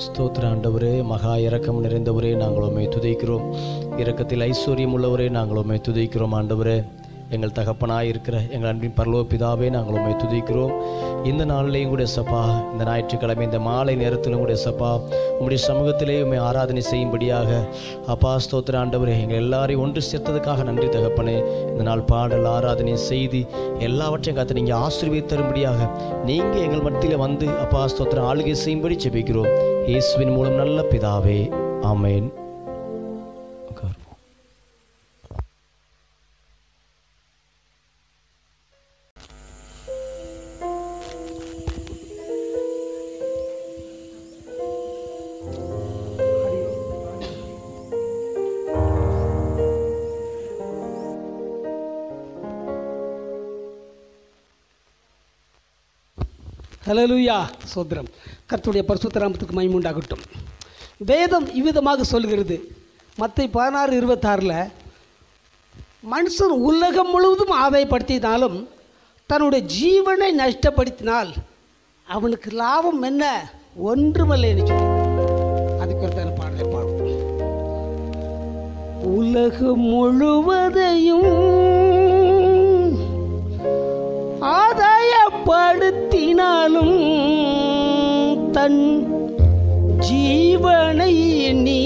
ஸ்தோத்திர ஆண்டவரே மகா இரக்கம் நிறைந்தவரே நாங்கள் உம்மை துதிக்கிறோம் இரக்கத்தில் ஐஸ்வர்யம் உள்ளவரே நாங்கள் உம்மை துதிக்கிறோம் ஆண்டவரே எங்கள் தகப்பனாய் இருக்கிற எங்கள் அன்பின் பரலோக பிதாவே நாங்கள் உம்மை துதிக்கிறோம் இந்த நாளிலேயும் கூட சப்பா இந்த ஞாயிற்றுக்கிழமை இந்த மாலை நேரத்திலும் கூட சப்பா உம்முடைய சமூகத்திலே உம்மை ஆராதனை செய்யும்படியாக அப்பா ஸ்தோத்திர ஆண்டவரே எங்கள் எல்லாரையும் ஒன்று சேர்த்ததுக்காக நன்றி தகப்பனே இந்த நாள் பாடல் ஆராதனை செய்தி எல்லாவற்றையும் காத்து நீங்கள் ஆசீர்வதித்து தரும்படியாக நீங்கள் எங்கள் மத்தியில் வந்து அப்பா ஸ்தோத்திரம் ஆளுகை செய்யும்படி ஜெபிக்கிறோம் இயேசுவின் மூலம் நல்ல பிதாவே ஆமென் உட்காருவோம். ஹலலூயா சோத்திரம் கர்த்தருடைய பரிசுத்த நாமத்துக்கு மகிமை உண்டாகட்டும் வேதம் இவ்விதமாக சொல்கிறது மத்தை பதினாறு இருபத்தாறில் மனுஷன் உலகம் முழுவதும் ஆதாயப்படுத்தினாலும் தன்னுடைய ஜீவனை நஷ்டப்படுத்தினால் அவனுக்கு லாபம் என்ன ஒன்றுமில்லைன்னு சொல்லி அதுக்கு ஒரு பாடலை பாடுவோம் உலகம் முழுவதையும் ஆதாயப்படுத்தினாலும் தன் ஜீவனை நீ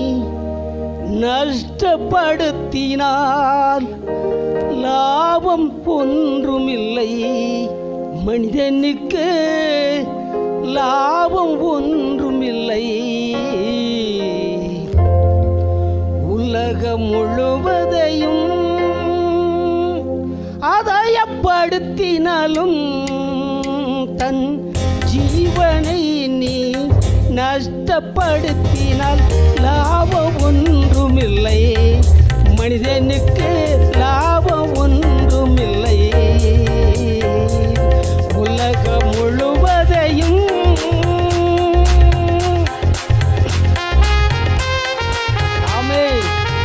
நஷ்டப்படுத்தினால் லாபம் ஒன்றுமில்லை மனிதனுக்கு லாபம் ஒன்றுமில்லை உலகம் முழுவதையும் ஆதாயப்படுத்தினாலும் தன் ஜீவனை நீ நஷ்டப்படுத்தினால் லாபம் ஒன்றுமில்லை மனிதனுக்கு லாபம் ஒன்றுமில்லை உலகம் முழுவதையும் ஆமென்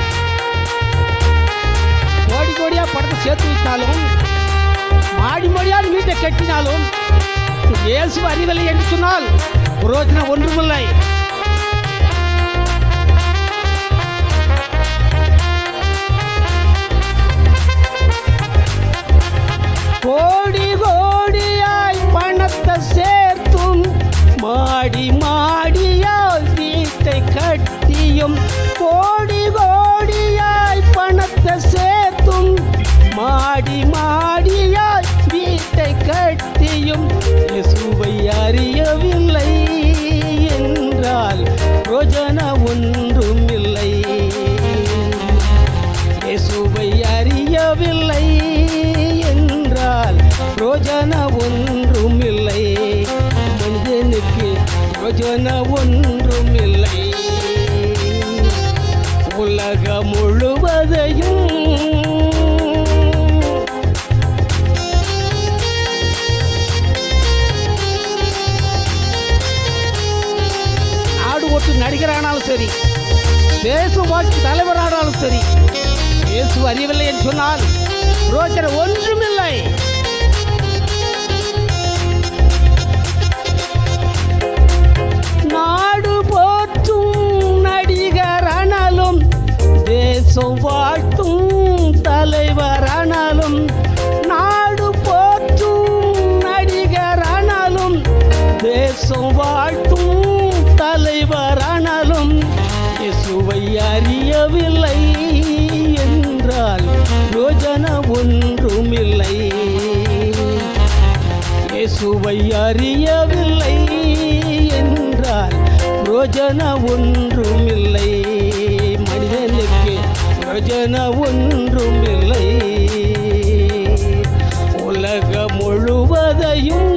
கோடி கோடியா படத்தை சேர்த்து விட்டாலும் மாடி மாடியால் வீட்டை கட்டினாலும் இயேசு அறிவில்லை என்று சொன்னால் புரோஜனம் ஒன்றுமில்லை கோடி கோடியாய் பணத்தை சேர்த்தும் மாடி மாடியாய் வீட்டை கட்டியும் கோடி கோடியாய் பணத்தை சேர்த்தும் மாடி மாடியாய் வீட்டை கட்டியும் இயேசுவை அறியவில்லை என்றால் ரோஜன ஒன்றும் இல்லை இயேசுவை அறியவில்லை என்றால் ரோஜன ஒன்றும் இல்லை மனிதனுக்கு ரோஜன ஒன்றும் இல்லை உலகம் முழுவதையும் நாடு ஓட்டு நடிகரானாலும் சரி பேசும் வாக்கு தலைவரானாலும் சரி இயேசு அறியவில்லை என்று சொன்னால் ரோஜனை ஒன்றுமில்லை நாடு போற்றும் நடிகரானாலும் தேசம் வாழ்த்தும் தலைவரானாலும் நாடு போற்றும் நடிகரானாலும் தேசம் வாழ்த்தும் தலைவரானாலும் இயேசுவை அறியவில்லை என்றால் யோஜன ஒன்றுமில்லை இயேசுவை அறியவில்லை என்றால் ரோஜன ஒன்றுமில்லை மனிதனுக்கு ரோஜன ஒன்றுமில்லை உலகம் முழுவதையும்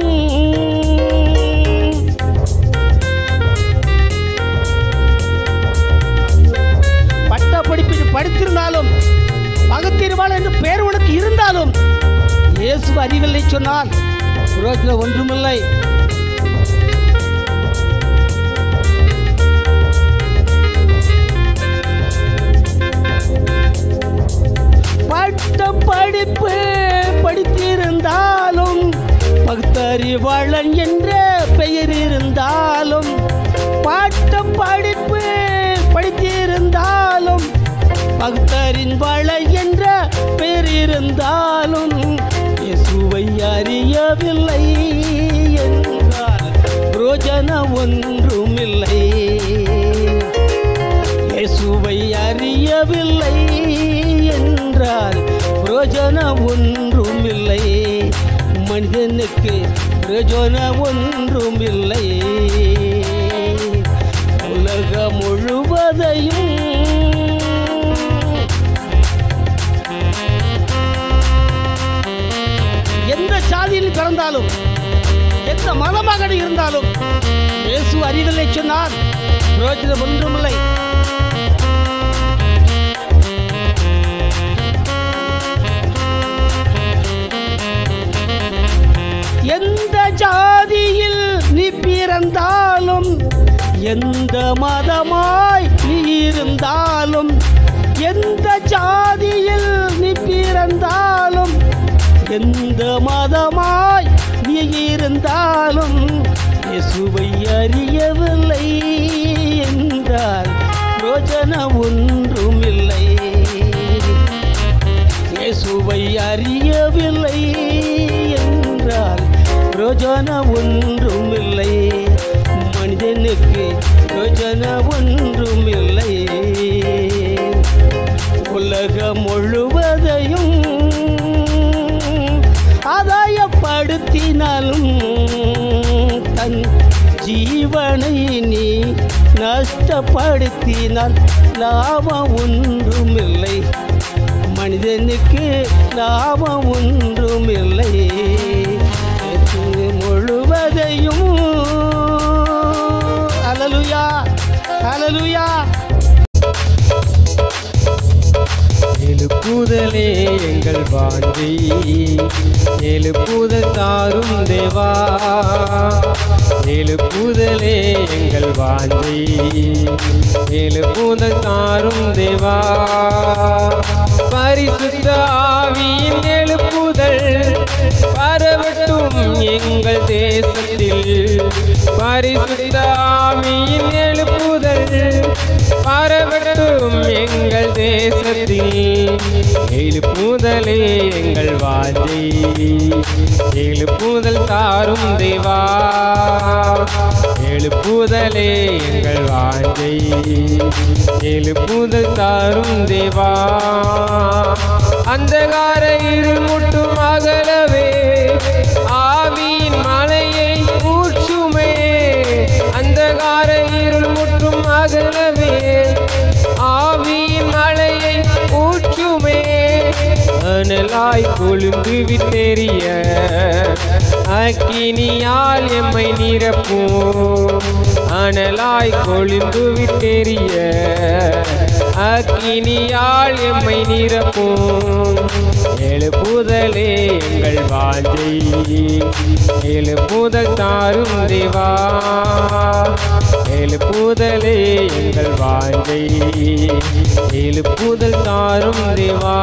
பட்ட படிப்பில் படித்திருந்தாலும் பகுத்திருவாள் என்று பெயர் உனக்கு இருந்தாலும் இயேசு அறிவில்லை சொன்னால் புரோஜனம் ஒன்றுமில்லை பட்ட படிப்பு படித்திருந்தாலும் பகுத்தறிவாளன் என்ற பெயர் இருந்தாலும் பாட்ட பக்தரின் வளை என்ற பேர் இருந்தாலும் இயேசுவை அறியவில்லை என்றால் புரோஜனம் ஒன்றுமில்லை இயேசுவை அறியவில்லை என்றால் பிரயோஜனம் ஒன்றுமில்லை மனிதனுக்கு பிரயோஜனம் ஒன்றுமில்லை உலகம் முழுவதையும் எந்த சாதியில் பிறந்தாலும் எந்த மதமாக இருந்தாலும் இயேசு அறிவில்லை சொன்னார் பிரயோஜனம் ஒன்றுமில்லை எந்த ஜாதியில் நீ பிறந்தாலும் எந்த மதமாய் நீ இருந்தாலும் எந்த ஜாதியில் நீ பிறந்தாலும் எந்த மதமாய் நீ இருந்தாலும் இயேசுவை அறியவில்லை என்றால் ரோஜனம் ஒன்றுமில்லை இயேசுவை அறியவில்லை என்றால் ரோஜனம் ஒன்றுமில்லை மனிதனுக்கு ரோஜனம் ஒன்றுமில்லை உலகம் முழுவதையும் ஆதாயப்படுத்தினாலும் தன் ஜீவனை நீ நஷ்டப்படுத்தினால் லாபம் ஒன்றுமில்லை மனிதனுக்கு லாபம் ஒன்றுமில்லை இது முழுவதையும் அலலுயா அலலுயா எழுப்புதலே எங்கள் வாஞ்சை எழுப்புதல் தாரும் தேவா எழுப்புதலே எங்கள் வாஞ்சை எழுப்புதல் தாரும் தேவா பரிசுத்த ஆவியின் எழுப்புதல் பரவட்டும் எங்கள் தேசத்தில் பரிசுத்த ஆவியின் எழுப்புதல் பரவட்டும் எங்கள் தேசத்தில் எழுப்புதலே எங்கள் வாஞ்சை எழுப்புதல் தாரும் தேவா எழுப்புதலே எங்கள் வாஞ்சை எழுப்புதல் தாரும் தேவா அந்தகார இருள் முட்டும் அகலவே ஆவியின் மலையை ஊற்றுமே அந்தகார இருள் முற்றும் அகலவே ஆவியின் மலையை ஊற்றுமே அனலாய் கொழுந்து விட்டெறிய அக்கினியால் எம்மை நிரப்பும் அனலாய் கொழுந்து விட்டெறிய அக்கினியால் எம்மை நிரப்பும் எழுப்புதலே எங்கள் வாஞ்சை எழுப்புதல் தாரும் தேவா எழுப்புதலே எங்கள் வாஞ்சை எழுப்புதல் தாரும் தேவா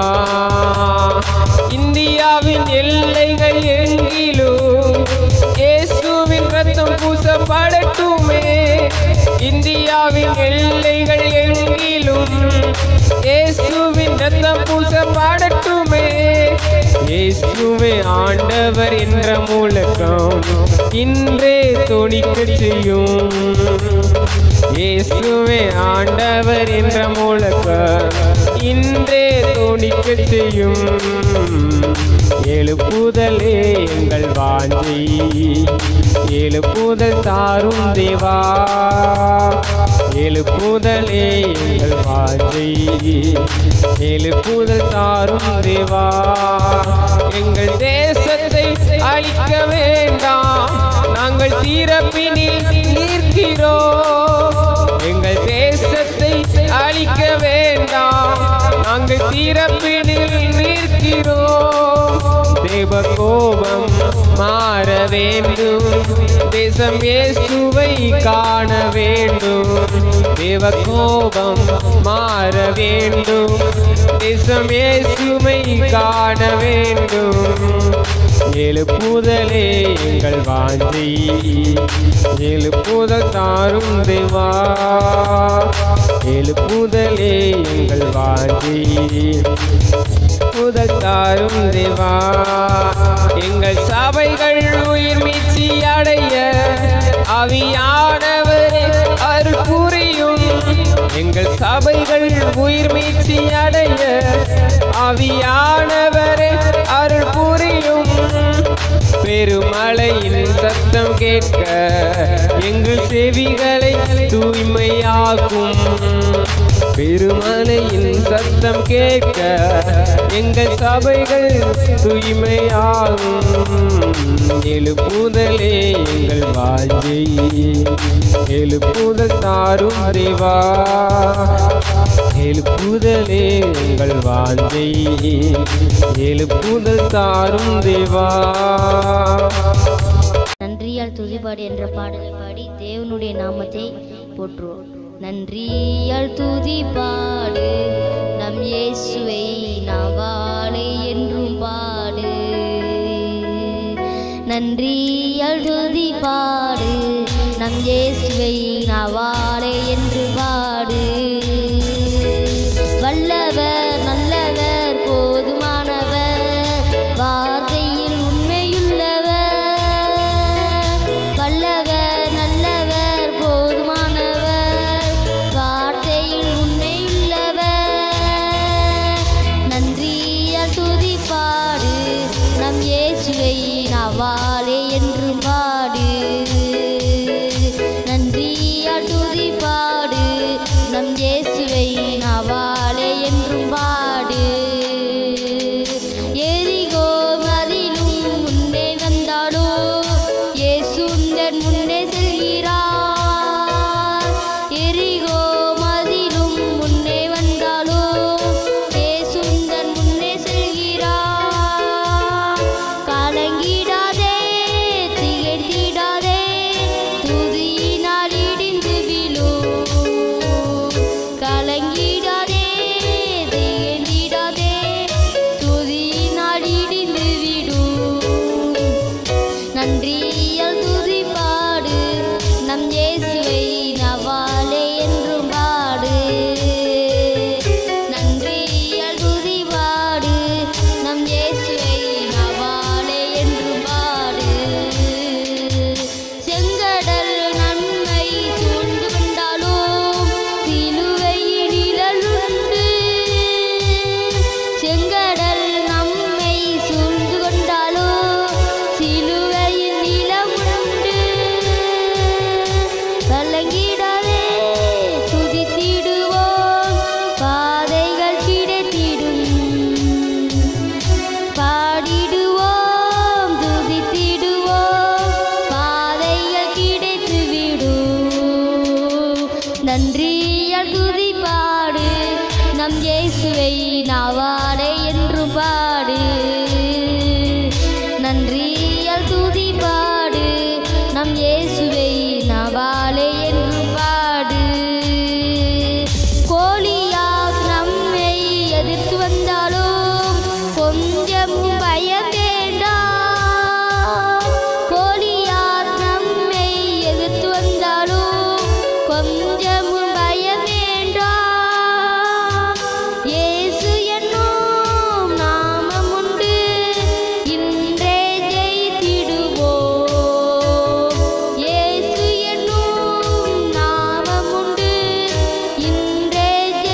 இந்தியாவின் எல்லைகள் எங்கிலும் இயேசுவின் ரத்தம் பூசப்படட்டுமே இந்தியாவின் எல்லைகள் எங்கிலும் இயேசுவின் ரத்தம் பூசப்படட்டுமே இயேசுவே ஆண்டவர் என்ற முழக்கம் இன்றே தொனிக்கச் செய்யும் இயேசுவே ஆண்டவர் என்ற முழக்கம் இன்றே தொனிக்கச் செய்யும் எழுப்புதலே எங்கள் வாஞ்சை எழுப்புதல் தாரும் தேவா எழுப்புதலே எங்கள் வாஞ்சை எழுப்புதல் தாரும் தேவா எங்கள் தேசத்தை அழிக்க வேண்டாம் நாங்கள் தீரப்பினில் நிற்கிறோம் எங்கள் தேசத்தை அழிக்க வேண்டாம் நாங்கள் தீரப்பினில் நிற்கிறோம் தேவ கோபம் மாற வேண்டும் தேசம் இயேசுவை காண வேண்டும் தேவ கோபம் மாற வேண்டும் தேசம் இயேசுவை காண வேண்டும் எழுப்புதலே எங்கள் வாஞ்சை எழுப்புதல் தாரும் தேவா எழுப்புதலே எங்கள் வாஞ்சை புதல் தாரும் தேவா எங்கள் சபைகள் உயிர் மீட்சி அடைய அவியானவரே அருள் புரியும் எங்கள் சபைகள் உயிர் மீட்சி அடைய அவியானவரே அருள் புரியும் பெருமழையின் சத்தம் கேட்க எங்கள் செவிகளை தூய்மையாக்கும் பெருமலையின் சத்தம் கேட்க எங்கள் சபைகள் தூய்மையாகும் எழுப்புதலே எங்கள் வாழ்வை எழுப்புதல் தாரும் தேவா எழுப்புதலே எங்கள் வாழ்வை எழுப்புதல் தாரும் தேவா நன்றியால் துதிபாடு என்ற பாடலை பாடி தேவனுடைய நாமத்தை போற்றுவோம் நன்றியால் துதிபாடு நம் இயேசுவை நாவாலே என்றும் பாடு நன்றியால் துதிபாடு நம் இயேசுவை நாவாலே என்று பாடு வல்லவர் நல்லவர் போதுமானவர் வார்த்தையில் உண்மையுள்ளவர் வல்லவர் நல்லவர் போதுமானவர் வார்த்தையில் உண்மையுள்ளவர் நன்றியால் துதிப்பாடு நம் இயேசுவை நாவாலே என்று பாடு நன்றியால் துதிப்பாடு நம் இயேசுவை நாவாலே என்றும் பாடு எரிகோ மதிலும் முன்னே வந்தாலோ இயேசுந்தன் முன்னே செல்கிறார் எரிகோ மதிலும் முன்னே வந்தாலோ இயேசுந்தன் முன்னே செல்கிறார் கலங்கிடாதே திகைத்திடாதே துதியினால் இடிந்து விழும் கலங்கிடாதே திகைத்திடாதே துதியினால் இடிந்து விடும் நன்றியால் துதிப்பாடு நம் இயேசுவை நவாலே என்றும் பாடு நன்றியால் துதிப்பாடு நம் இயேசுவை நவாலே என்றும் பாடு செங்கடல் நன்மை சூழ்ந்து கொண்டாலும் சிலுவையில் நிழலுண்டு செங்கடல் நம்மை சூழ்ந்து கொண்டாலும் சிலுவையில் நிலமுண்டு கலங்கிடாதே துதித்திடுவோம் பாதைகள் கிடைத்திடும் பாடிடுவோம் துதித்திடுவோம் பாதைகள் கிடைத்துவிடும் நன்றியால் துதிப்பாடு நம் இயேசுவை நாவாடே என்று பாடு நன்றியால் துதிப்பாடு நம் இயேசுவை நாவாலே என்று பாடு கோலியாக் நம்மை எதிர்த்து வந்தாலும் கொஞ்சம் பயம் வேண்டாம் கோலியாத் நம்மை எதிர்த்து வந்தாலும் கொஞ்சம் பயம் வேண்டாம் இயேசு என்னும் நாமம் உண்டு இன்றே ஜெயித்திடுவோம் இயேசு என்னும் நாமம் உண்டு இன்றே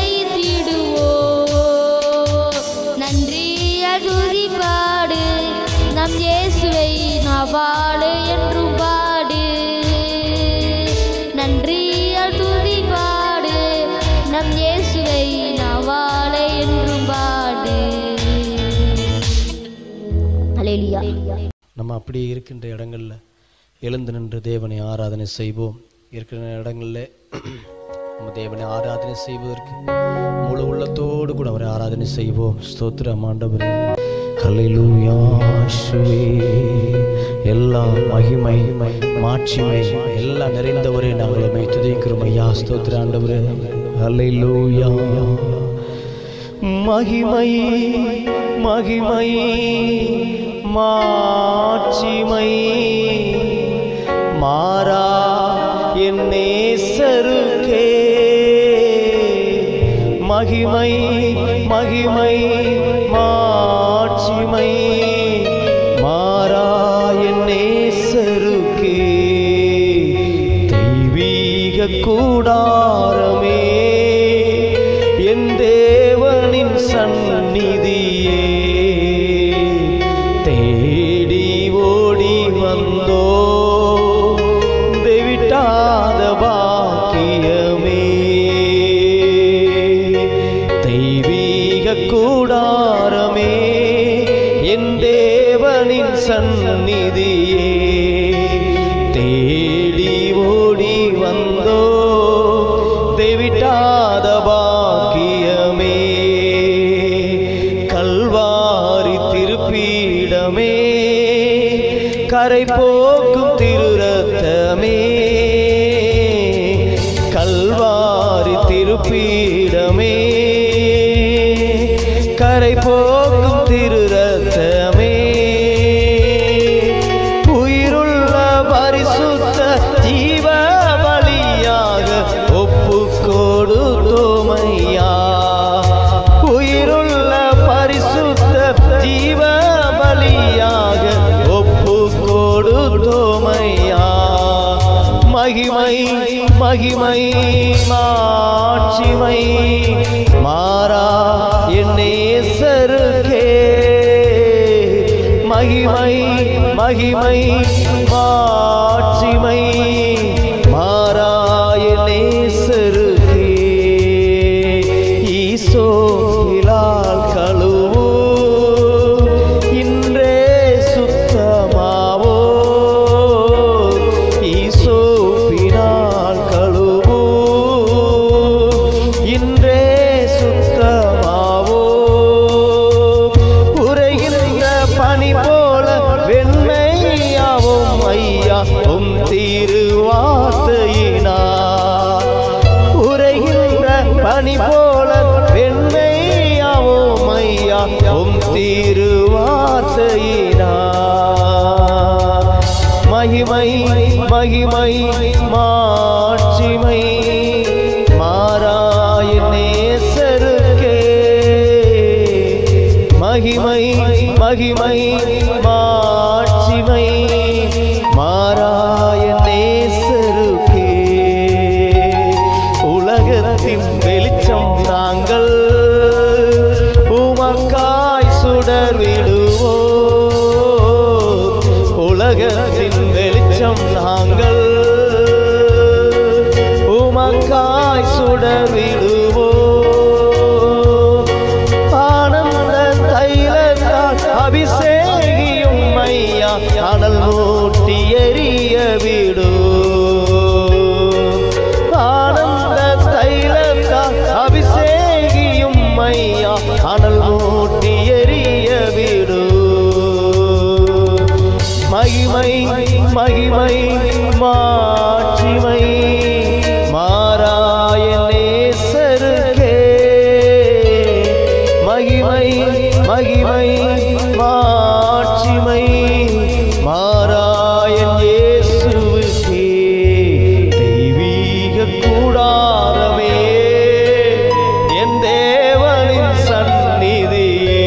ஜெயித்திடுவோம் நன்றியால் துதிப்பாடு நம் இயேசுவை நாவாடு என்றும் பாடு நன்றியால் துதிப்பாடு நம் இயேசுவை நாவாடு என்றும் பாடு அலேலியா நம்ம அப்படி இருக்கின்ற இடங்களில் எழுந்து நின்று தேவனை ஆராதனை செய்வோம் இருக்கிற இடங்களில் நம்ம தேவனை ஆராதனை செய்வதற்கு முழு உள்ளத்தோடு கூட அவரை ஆராதனை செய்வோம் ஸ்தோத்திரம் ஆண்டவரே ஹல்லேலூயா இயேசுவே எல்லா மகிமை மாட்சிமை எல்லாம் நிறைந்தவரே நாங்கள் உம்மை துதிக்கிறோம் ஐயா ஸ்தோத்திர ஆண்டவரே ஹல்லேலூயா மகிமை மகிமை மாட்சிமை மாறா என் நேசருக்கே மகிமை மகிமை மாட்சிமை மாறா என் நேசருக்கே தெய்வீக கூடாரமே என் தேவனின் சந்நிதியே தேடி ஓடி வந்தோ தெவிட்டாத பாக்கியமே தெய்வீக கூடாரமே என் தேவனின் சந்நிதியே தேடி ஓடி வந்தோ தெவிட்டாத பாக்கியமே கல்வாரி திருப்பீடமே கரை போக்கும் திருரத்தமே கல்வாரி திருப்பீடமே கரை போக்கும் திருரத்தமே உயிருள்ள பரிசுத்த ஜீவ பலியாக ஒப்பு கொடுத்தோமையா உயிருள்ள பரிசுத்த ஜீவ பலியாக ஒப்பு கொடுத்தோமையா மகிமை மகிமை மாட்சிமை மாறா என் நேசருக்கே மகிமை மகிமை மாட்சிமை மாறாய நேசருக்கே ஈசோப்பிலால் கழுவு இன்றே சுத்தமாவோ ஈசோப்பினால் கழுவு இன்றே சுத்தமாவோ உரைகின்ற பனி போல வெண்மையாவும் ஐயா உம் திருவார்த்தையினார் உரைகின்ற பனி போல வெண்மையாவும் ஐயா உம் திருவார்த்தையினார் மகிமை மகிமை மாட்சிமை மாறாய நேசருக்கே மகிமை மகிமை மாட்சிமை மாறாய நேசருக்கே உலகத்தின் வெளிச்சம் நாங்கள் உமக்காய் சுடர் விடுவோம் உலகத்தின் வெளிச்சம் நாங்கள் உமக்காய் சுடர் விடுவோம் ஆனந்த தைலத்தால் அபிஷேகியும் ஐயா அனல் மூட்டி எரிய விடு ஆனந்த தைலத்தால் அபிஷேகியும் ஐயா அனல் மூட்டி எரிய விடு மகிமை மகிமை மாட்சிமை மாறாய நேசருக்கே மகிமை மகிமை மாட்சிமை மாறாய இயேசுவுக்கே தெய்வீக கூடாரமே என் தேவனின் சந்நிதியே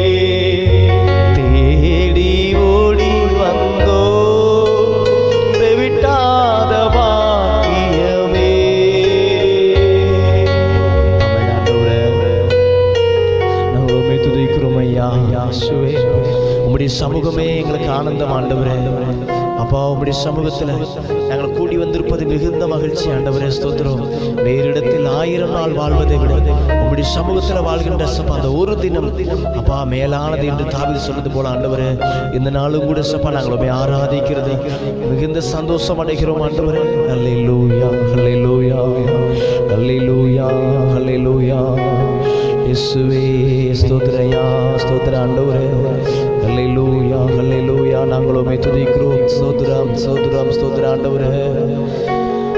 தேடி ஓடி வந்தோ விட்டாத பாக்கியமே ஆமென் ஆண்டவரே நாங்கள் உண்மை துதிக்கிறோம் ஐயா யாசுவே உம்முடைய சமூகமே எங்களுக்கு ஆனந்தம் ஆண்டவரே அப்பா உம்முடைய சமூகத்தில் நாங்கள் கூடி வந்திருப்பது மிகுந்த மகிழ்ச்சி ஆண்டவரே ஸ்தோத்திரம் வேறு இடத்தில் ஆயிரம் நாள் வாழ்வதை விட உம்முடைய சமூகத்தில் வாழ்கின்ற சப்பா அந்த ஒரு தினம் அப்பா மேலானது என்று தாவி சொன்னது போல ஆண்டவரே இந்த நாளும் கூட சப்பா நாங்கள் உண்மை ஆராதிக்கிறது மிகுந்த சந்தோஷம் அடைகிறோம் ஆண்டவரே அல்லேலூயா அல்லேலூயா அல்லேலூயா அல்லேலூயா இயேசுவே ஸ்தோத்திரையா ஸ்தோத்திர ஆண்டவரே ஹல்லேலூயா ஹல்லேலூயா நாங்கள் உம்மை துதிக்கிறோம் ஸ்தோத்திரம் ஸ்தோத்திரம் ஸ்தோத்திர ஆண்டவரே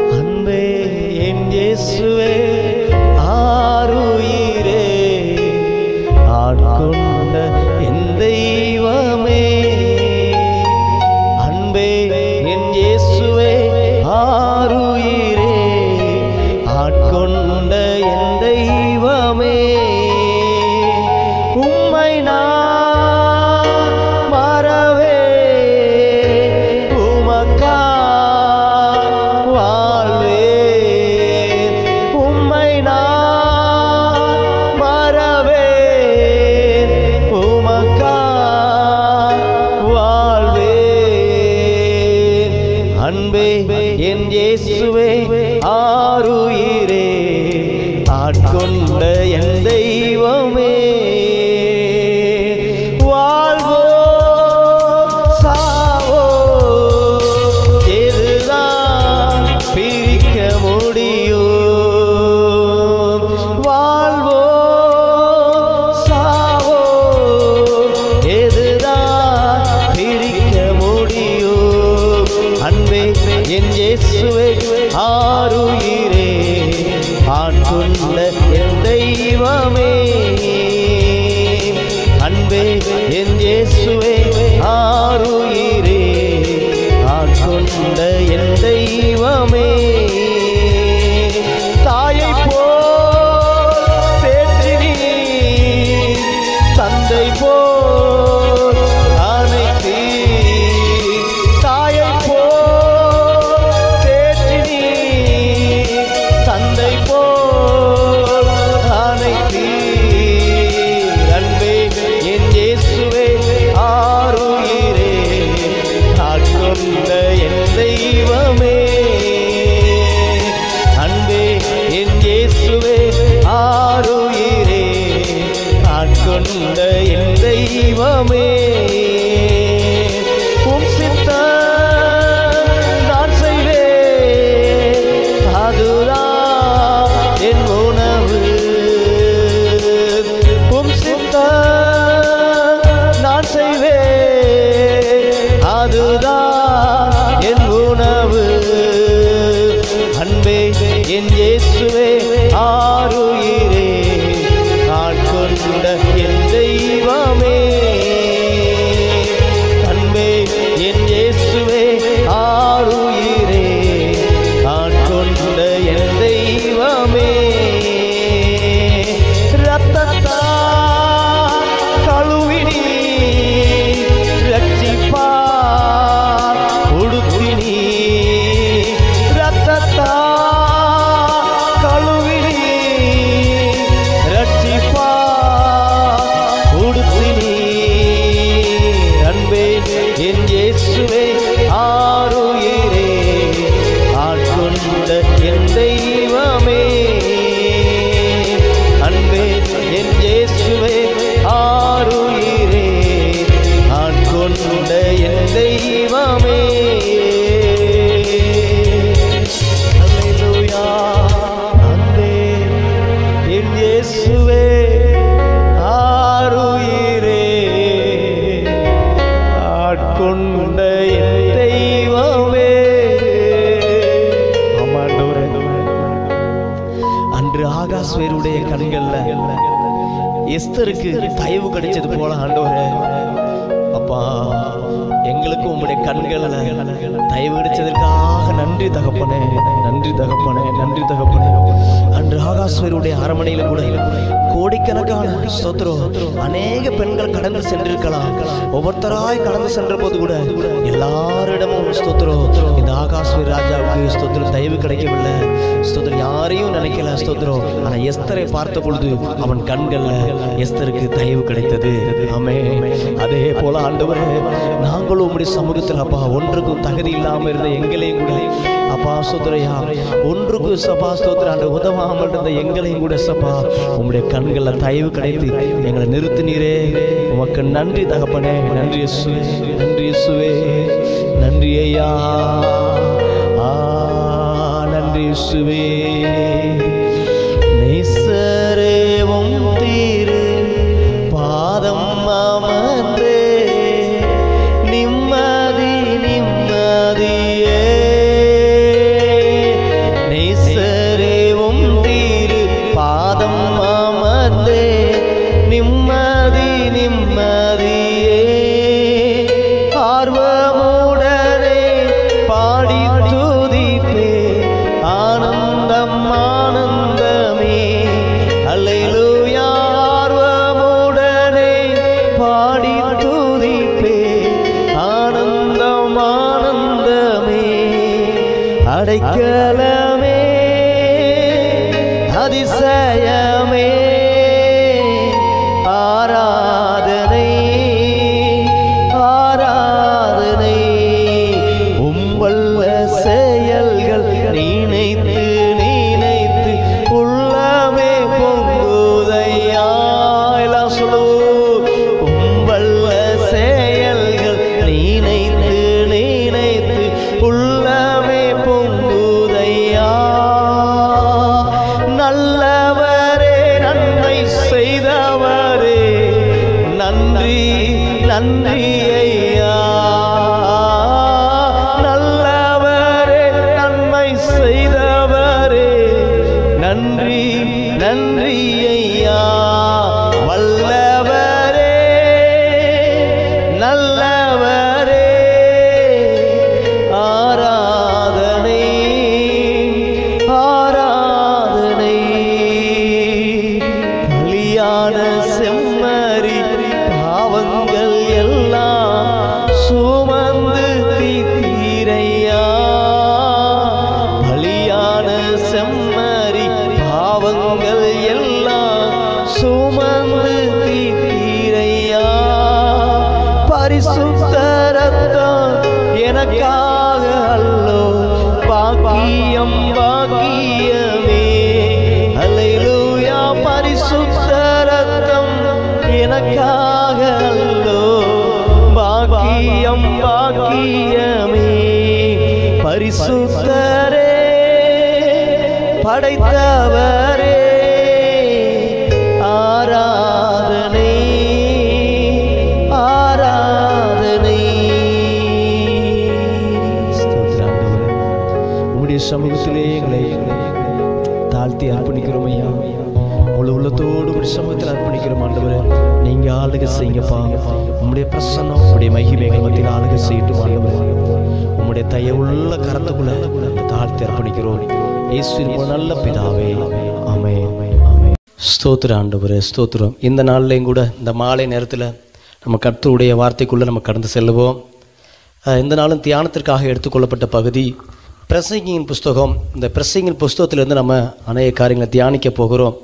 அன்பே என் இயேசுவே ஆருயிரே ஆட்கொண்ட என் தெய்வமே அன்பே என் இயேசுவே ஆருயிரே ஆட்கொண்ட என் தெய்வமே உம்மை நான் மறவே உமக்கா வாழ்வே உம்மை நான் மறவே உமக்கா வாழ்வே அன்பே என் இயேசுவே ஆருயிரே ஆட்கொண்ட என் தெய்வமே வாழ்வோ சாவோ எதுதான் பிரிக்க முடியும் வாழ்வோ சாவோ எதுதான் பிரிக்க முடியும் அன்பே என் இயேசுவே ஆருயிரே ஆட்கொண்ட என் தெய்வமே அன்பே என் இயேசுவே ஆருயிரே ஆட்கொண்ட என் தெய்வமே தாயை போல் தேற்றினி தந்தை போல் அனைத்தி தாயை போல் தேற்றினி தந்தை போல் அனைத்தி அன்பே என் இயேசுவே ஆருயிரே ஆட்கொண்ட என் தெய்வமே அன்பே என் இயேசுவே ஆருயிரே ஆட்கொண்ட என் தெய்வமே உம் சித்த நான் செய்வேன் அதுதான் என் உணவு உம் சித்த நான் செய்வேன் அதுதான் என் உணவு அன்பே என் இயேசுவே ஆருயிரே ஆட்கொண்ட என் தெய்வமே அன்பே என் இயேசுவே ஆருயிரே ஆட்கொண்ட என் தெய்வமே ரத்தத்தா கழுவினி ரட்சிப்பா உடுத்தினி ரத்தத்தா கழுவினி ரட்சிப்பா உடுத்தினி அன்பே என் இயேசுவே ஆருயிரே ஆட்கொண்ட என் தெய்வமே அன்பே என் இயேசுவே ஆருயிரே ஆட்கொண்ட என் தெய்வமே அல்லேலூயா அன்பே என் இயேசுவே ஆருயிரே ஆட்கொண்ட என் தெய்வமே ஆமா ஆண்டவரே அன்று ஆகாஸ்வேருடைய கண்கள்ல எஸ்தருக்கு தயவு கிடைச்சது போல ஆண்டவரே அப்பா எங்களுக்கும் உங்களுடைய கண்கள்ல தயவு கிடைச்சதற்காக நன்றி தகப்பனே நன்றி தகப்பனே நன்றி தகப்பனே அன்று ஆகாஸ்வருடைய அரமனையில கூட கோடிக்கணக்கான ஸ்தோத்திரம் அநேக பெண்கள் கடந்து சென்றிருக்கலாம் ஒவ்வொருத்தராய் கடந்து சென்ற போது கூட எல்லாரிடமும் ஸ்தோத்திரம் இந்த ஆகாஸ்வரி ராஜாவுக்கு ஸ்தோத்திரம் தயவு கிடைக்கவில்லை ஸ்தோத்திரம் யாரையும் நினைக்கல ஸ்தோத்திரம் ஆனா எஸ்தரை பார்த்த பொழுது அவன் கண்கள்ல எஸ்தருக்கு தயவு கிடைத்தது ஆமே அதே போல ஆண்டவரே நாங்களும் உம்முடைய சமூகத்தில் அப்பா ஒன்றுக்கும் தகுதி இல்லாம இருந்த எங்களையும் கூட அப்பா ஸ்தோத்திரையா ஒன்றுக்கும் சபா ஸ்தோத்திரம் ஆண்டு உதவாமல் இருந்த எங்களையும் கூட சபா உம்முடைய கண்கள்ல தயவு கிடைத்து எங்களை நிறுத்தினீரே உமக்கு நன்றி தகப்பனே நன்றி இயேசுவே நன்றி இயேசுவே நன்றி ஐயா ஆ நன்றி இயேசுவே நேசரேவும் தீரு பாதம் அமர்ந்தே நிம்மதி நிம்மதியே நேசரேவும் தீரு பாதம் அமர்ந்தே நிம்மதி பாடி துதிப்பே ஆனந்தம் ஆனந்தமே அடைக்கலமே அதிசயமே ஆராதனை ஆராதனை உம்பல்ல செயல்கள் நினைத்து நினைத்து உள்ளமே பொங்குதையா எல்லாம் சொல்லுவோம் உம்பல்ல செயல்கள் நினைத்து நினைத்து உள்ளமே பொங்குதையா நல்லவரே நன்மை செய்தவரே நன்றி நன்றி ஐயா நல்லவரே நன்மை செய்தவரே நன்றி நன்றி ஐயா வல்லவரே நல்லவரே ஆராதனை ஆராதனை பலியான செம்மறி பாவங்கள் எல்லாம் சுமந்து தீரையா பலியான செம்மறி பாவங்கள் எல்லாம் சுமந்து தீரையா பரிசுத்த ரத்தம் எனக்காக அல்லோ பாக்கியம் பாக்கியமே அல்லேலூயா பரிசுத்த ரத்தம் எனக்காக அல்லோ பாக்கியம் பாக்கியமே பரிசுத்தரே படைத்தவரே ஆராதனை ஆராதனை ஸ்தோத்திரம் ஆண்டவரே. உம்முடைய சமூகத்திலே எங்களை தாழ்த்தி அர்ப்பணிக்கிறோம் ஐயா முழு உள்ளத்தோடு ஒரு சமூகத்தில் அர்ப்பணிக்கிறோம் ஆண்டவரே நீங்க ஆளுகை செய்யுங்கப்பா உம்முடைய பிரசன்னம் உம்முடைய மகிமைகள் மத்தியில் ஆளுகை செய்யட்டும் ஆண்டவரே உம்முடைய தயவுள்ள கரத்துக்குள்ள தாழ்த்தி அர்ப்பணிக்கிறோம் இயேசுவின் மூலம் நல்ல பிதாவே ஆமே ஆமே ஸ்தோத்திர ஆண்டவரே ஸ்தோத்திரம் இந்த நாள்லையும் கூட இந்த மாலை நேரத்தில் நம்ம கர்த்தருடைய வார்த்தைக்குள்ளே நம்ம கடந்து செல்லுவோம் அஹ் இந்த நாளும் தியானத்திற்காக எடுத்துக்கொள்ளப்பட்ட பகுதி பிரசங்கியின் புஸ்தகம் இந்த பிரசங்கின் புஸ்தகத்திலிருந்து நம்ம அநேக காரியங்களை தியானிக்க போகிறோம்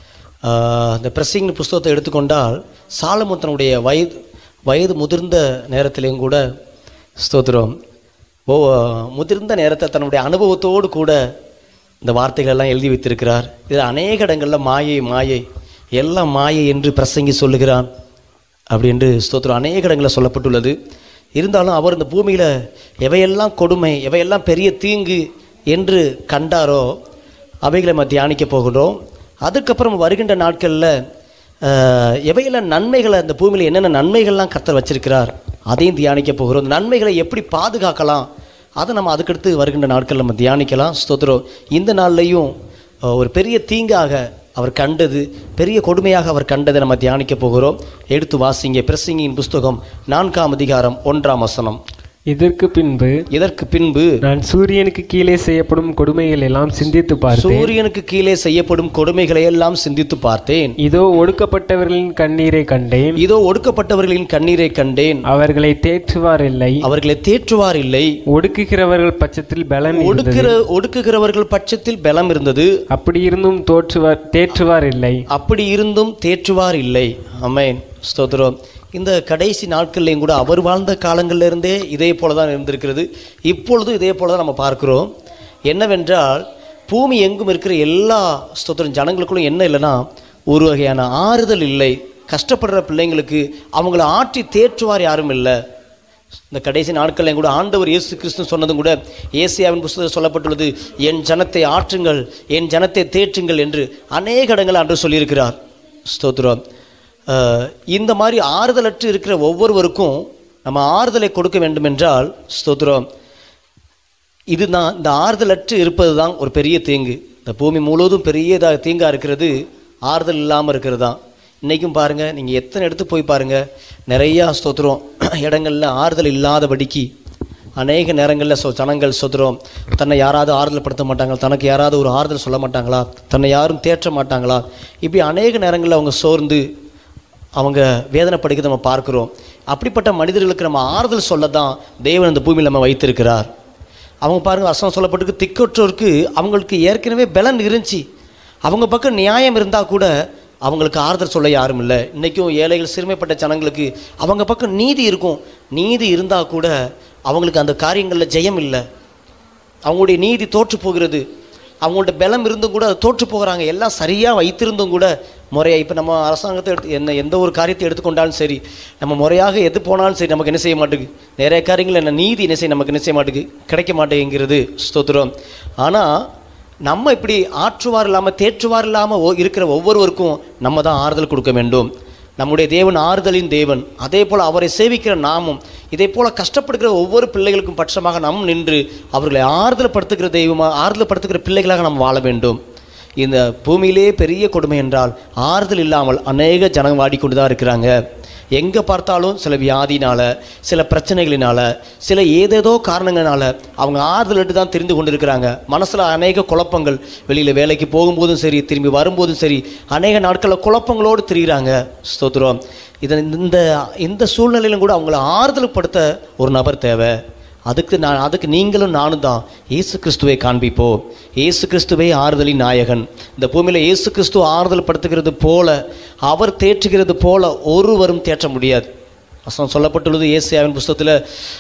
அஹ் இந்த பிரசங்கின் புஸ்தகத்தை எடுத்துக்கொண்டால் சாலமுத்தனுடைய வயது வயது முதிர்ந்த நேரத்திலையும் கூட ஸ்தோத்திரம் ஓ முதிர்ந்த நேரத்தை தன்னுடைய அனுபவத்தோடு கூட இந்த வார்த்தைகள் எல்லாம் எழுதி வைத்திருக்கிறார் இதில் அநேக இடங்களில் மாயை மாயை எல்லாம் மாயை என்று பிரசங்கி சொல்லுகிறான் அப்படி என்று ஸ்தோத்திரம் அநேக இடங்களில் சொல்லப்பட்டுள்ளது இருந்தாலும் அவர் இந்த பூமியில் எவையெல்லாம் கொடுமை எவையெல்லாம் பெரிய தீங்கு என்று கண்டாரோ அவைகளை நம்ம தியானிக்க போகிறோம் அதுக்கப்புறம் வருகின்ற நாட்களில் அஹ், எவையெல்லாம் நன்மைகளை இந்த பூமியில் என்னென்ன நன்மைகள்லாம் கர்த்தர் வச்சிருக்கிறார் அதையும் தியானிக்க போகிறோம் இந்த நன்மைகளை எப்படி பாதுகாக்கலாம் அதை நம்ம அதுக்கடுத்து வருகின்ற நாட்கள் நம்ம தியானிக்கலாம் ஸ்தோத்திரம் இந்த நாள்லையும் அஹ், ஒரு பெரிய தீங்காக அவர் கண்டது பெரிய கொடுமையாக அவர் கண்டதை நம்ம தியானிக்க போகிறோம் எடுத்து வாசிங்க பிரசங்கியின் புஸ்தகம் நான்காம் அதிகாரம் ஒன்றாம் வசனம் இதற்கு பின்பு இதற்கு பின்பு நான் சூரியனுக்கு கீழே செய்யப்படும் கொடுமைகள் எல்லாம் சிந்தித்து பார்த்தேன் சூரியனுக்கு கீழே செய்யப்படும் கொடுமைகளை எல்லாம் சிந்தித்து பார்த்தேன் இதோ ஒடுக்கப்பட்டவர்களின் கண்ணீரை கண்டேன் இதோ ஒடுக்கப்பட்டவர்களின் கண்ணீரை கண்டேன் அவர்களை தேற்றுவார் இல்லை அவர்களை தேற்றுவார் இல்லை ஒடுக்குகிறவர்கள் பட்சத்தில் பலன் இருந்தது ஒடுக்கிற ஒடுக்குகிறவர்கள் பட்சத்தில் பலம் இருந்தது அப்படி இருந்தும் தோற்றுவார் தேற்றுவார் இல்லை அப்படி இருந்தும் தேற்றுவார் இல்லை அமேன் ஸ்தோத்திரம் இந்த கடைசி நாட்கள்லையும் கூட அவர் வாழ்ந்த காலங்கள்ல இருந்தே இதே போல தான் இருந்திருக்கிறது இப்பொழுதும் இதே போல தான் நம்ம பார்க்கிறோம் என்னவென்றால் பூமி எங்கும் இருக்கிற எல்லா ஸ்தோத்திரம் ஜனங்களுக்குள்ளும் என்ன இல்லைன்னா ஒரு வகையான ஆறுதல் இல்லை கஷ்டப்படுற பிள்ளைங்களுக்கு அவங்கள ஆற்றி தேற்றுவார் யாரும் இல்லை இந்த கடைசி நாட்கள்லையும் கூட ஆண்டவர் இயேசு கிறிஸ்து சொன்னதும் கூட ஏசியாவின் புஸ்தகம் சொல்லப்பட்டுள்ளது என் ஜனத்தை ஆற்றுங்கள் என் ஜனத்தை தேற்றுங்கள் என்று அநேக இடங்கள் அன்று சொல்லியிருக்கிறார் ஸ்தோத்திரம் அஹ், இந்த மாதிரி ஆறுதலற்று இருக்கிற ஒவ்வொருவருக்கும் நம்ம ஆறுதலை கொடுக்க வேண்டும் என்றால் ஸ்தோத்திரம் இதுதான் இந்த ஆறுதலற்று இருப்பது தான் ஒரு பெரிய தீங்கு இந்த பூமி முழுவதும் பெரிய இதா- தீங்கா இருக்கிறது ஆறுதல் இல்லாமல் இருக்கிறது தான் இன்றைக்கும் பாருங்கள் நீங்கள் எத்தனை இடத்துக்கு போய் பாருங்கள் நிறையா ஸ்தோத்திரம் இடங்களில் ஆறுதல் இல்லாதபடிக்கு அநேக நேரங்களில் சொ ஜனங்கள் சொத்துறோம் தன்னை யாராவது ஆறுதல் படுத்த மாட்டாங்களா தனக்கு யாராவது ஒரு ஆறுதல் சொல்ல மாட்டாங்களா தன்னை யாரும் தேற்ற மாட்டாங்களா இப்படி அநேக நேரங்களில் அவங்க சோர்ந்து அவங்க வேதனைப்படுகிறத நம்ம பார்க்கிறோம் அப்படிப்பட்ட மனிதர்களுக்கு நம்ம ஆறுதல் சொல்ல தான் தேவன் இந்த பூமியில் நம்ம வைத்திருக்கிறார் அவங்க பாருங்க வசனம் சொல்லப்பட்டிருக்கு திக்கற்றோருக்கு அவங்களுக்கு ஏற்கனவே பலன் இருந்துச்சு அவங்க பக்கம் நியாயம் இருந்தால் கூட அவங்களுக்கு ஆறுதல் சொல்ல யாரும் இல்லை இன்றைக்கும் ஏழைகள் சிறுமைப்பட்ட ஜனங்களுக்கு அவங்க பக்கம் நீதி இருக்கும் நீதி இருந்தால் கூட அவங்களுக்கு அந்த காரியங்களில் ஜெயம் இல்லை அவங்களுடைய நீதி தோற்று போகிறது அவங்களோட பலம் இருந்தும் கூட அது தோற்று போகிறாங்க எல்லாம் சரியாக வைத்திருந்தும் கூட முறையாக இப்போ நம்ம அரசாங்கத்தை எடுத்து என்ன எந்த ஒரு காரியத்தை எடுத்துக்கொண்டாலும் சரி நம்ம முறையாக எது போனாலும் சரி நமக்கு என்ன செய்ய மாட்டேங்குது நிறைய காரியங்கள் என்ன நீதி என்ன செய்ய நமக்கு என்ன செய்ய மாட்டேங்குது கிடைக்க மாட்டேங்கிறது ஸ்தோத்திரம் ஆனால் நம்ம இப்படி ஆற்றுவார் இல்லாமல் தேற்றுவார் இல்லாமல் ஓ- இருக்கிற ஒவ்வொருவருக்கும் நம்ம தான் ஆறுதல் கொடுக்க வேண்டும் நம்முடைய தேவன் ஆறுதலின் தேவன் அதே போல் அவரை சேவிக்கிற நாமும் இதே போல் கஷ்டப்படுகிற ஒவ்வொரு பிள்ளைகளுக்கும் பட்சமாக நம் நின்று அவர்களை ஆறுதல் படுத்துகிற தெய்வமாக ஆறுதல் படுத்துகிற பிள்ளைகளாக நாம் வாழ வேண்டும் இந்த பூமியிலே பெரிய கொடுமை என்றால் ஆறுதல் இல்லாமல் அநேக ஜனம் வாடிக்கொண்டு தான் இருக்கிறாங்க எங்கே பார்த்தாலும் சில வியாதினால சில பிரச்சனைகளினால சில ஏதேதோ காரணங்களால அவங்க ஆறுதல் எடுத்து தான் தெரிந்து கொண்டு இருக்கிறாங்க மனசில் அநேக குழப்பங்கள் வெளியில் வேலைக்கு போகும்போதும் சரி திரும்பி வரும்போதும் சரி அநேக நாட்களில் குழப்பங்களோடு திரிகிறாங்க ஸ்தோத்திரம் இதை இந்த இந்த சூழ்நிலையிலும் கூட அவங்கள ஆறுதல் படுத்த ஒரு நபர் தேவை அதுக்கு நான் அதுக்கு நீங்களும் நானும் தான் இயேசு கிறிஸ்துவை காண்பிப்போம் இயேசு கிறிஸ்துவே ஆறுதலின் நாயகன் இந்த பூமியில் இயேசு கிறிஸ்து ஆறுதல் படுத்துகிறது போல அவர் தேற்றுகிறது போல ஒருவரும் தேற்ற முடியாது வசனம் சொல்லப்பட்டுள்ளது ஏசியாவின் புஸ்தகத்தில்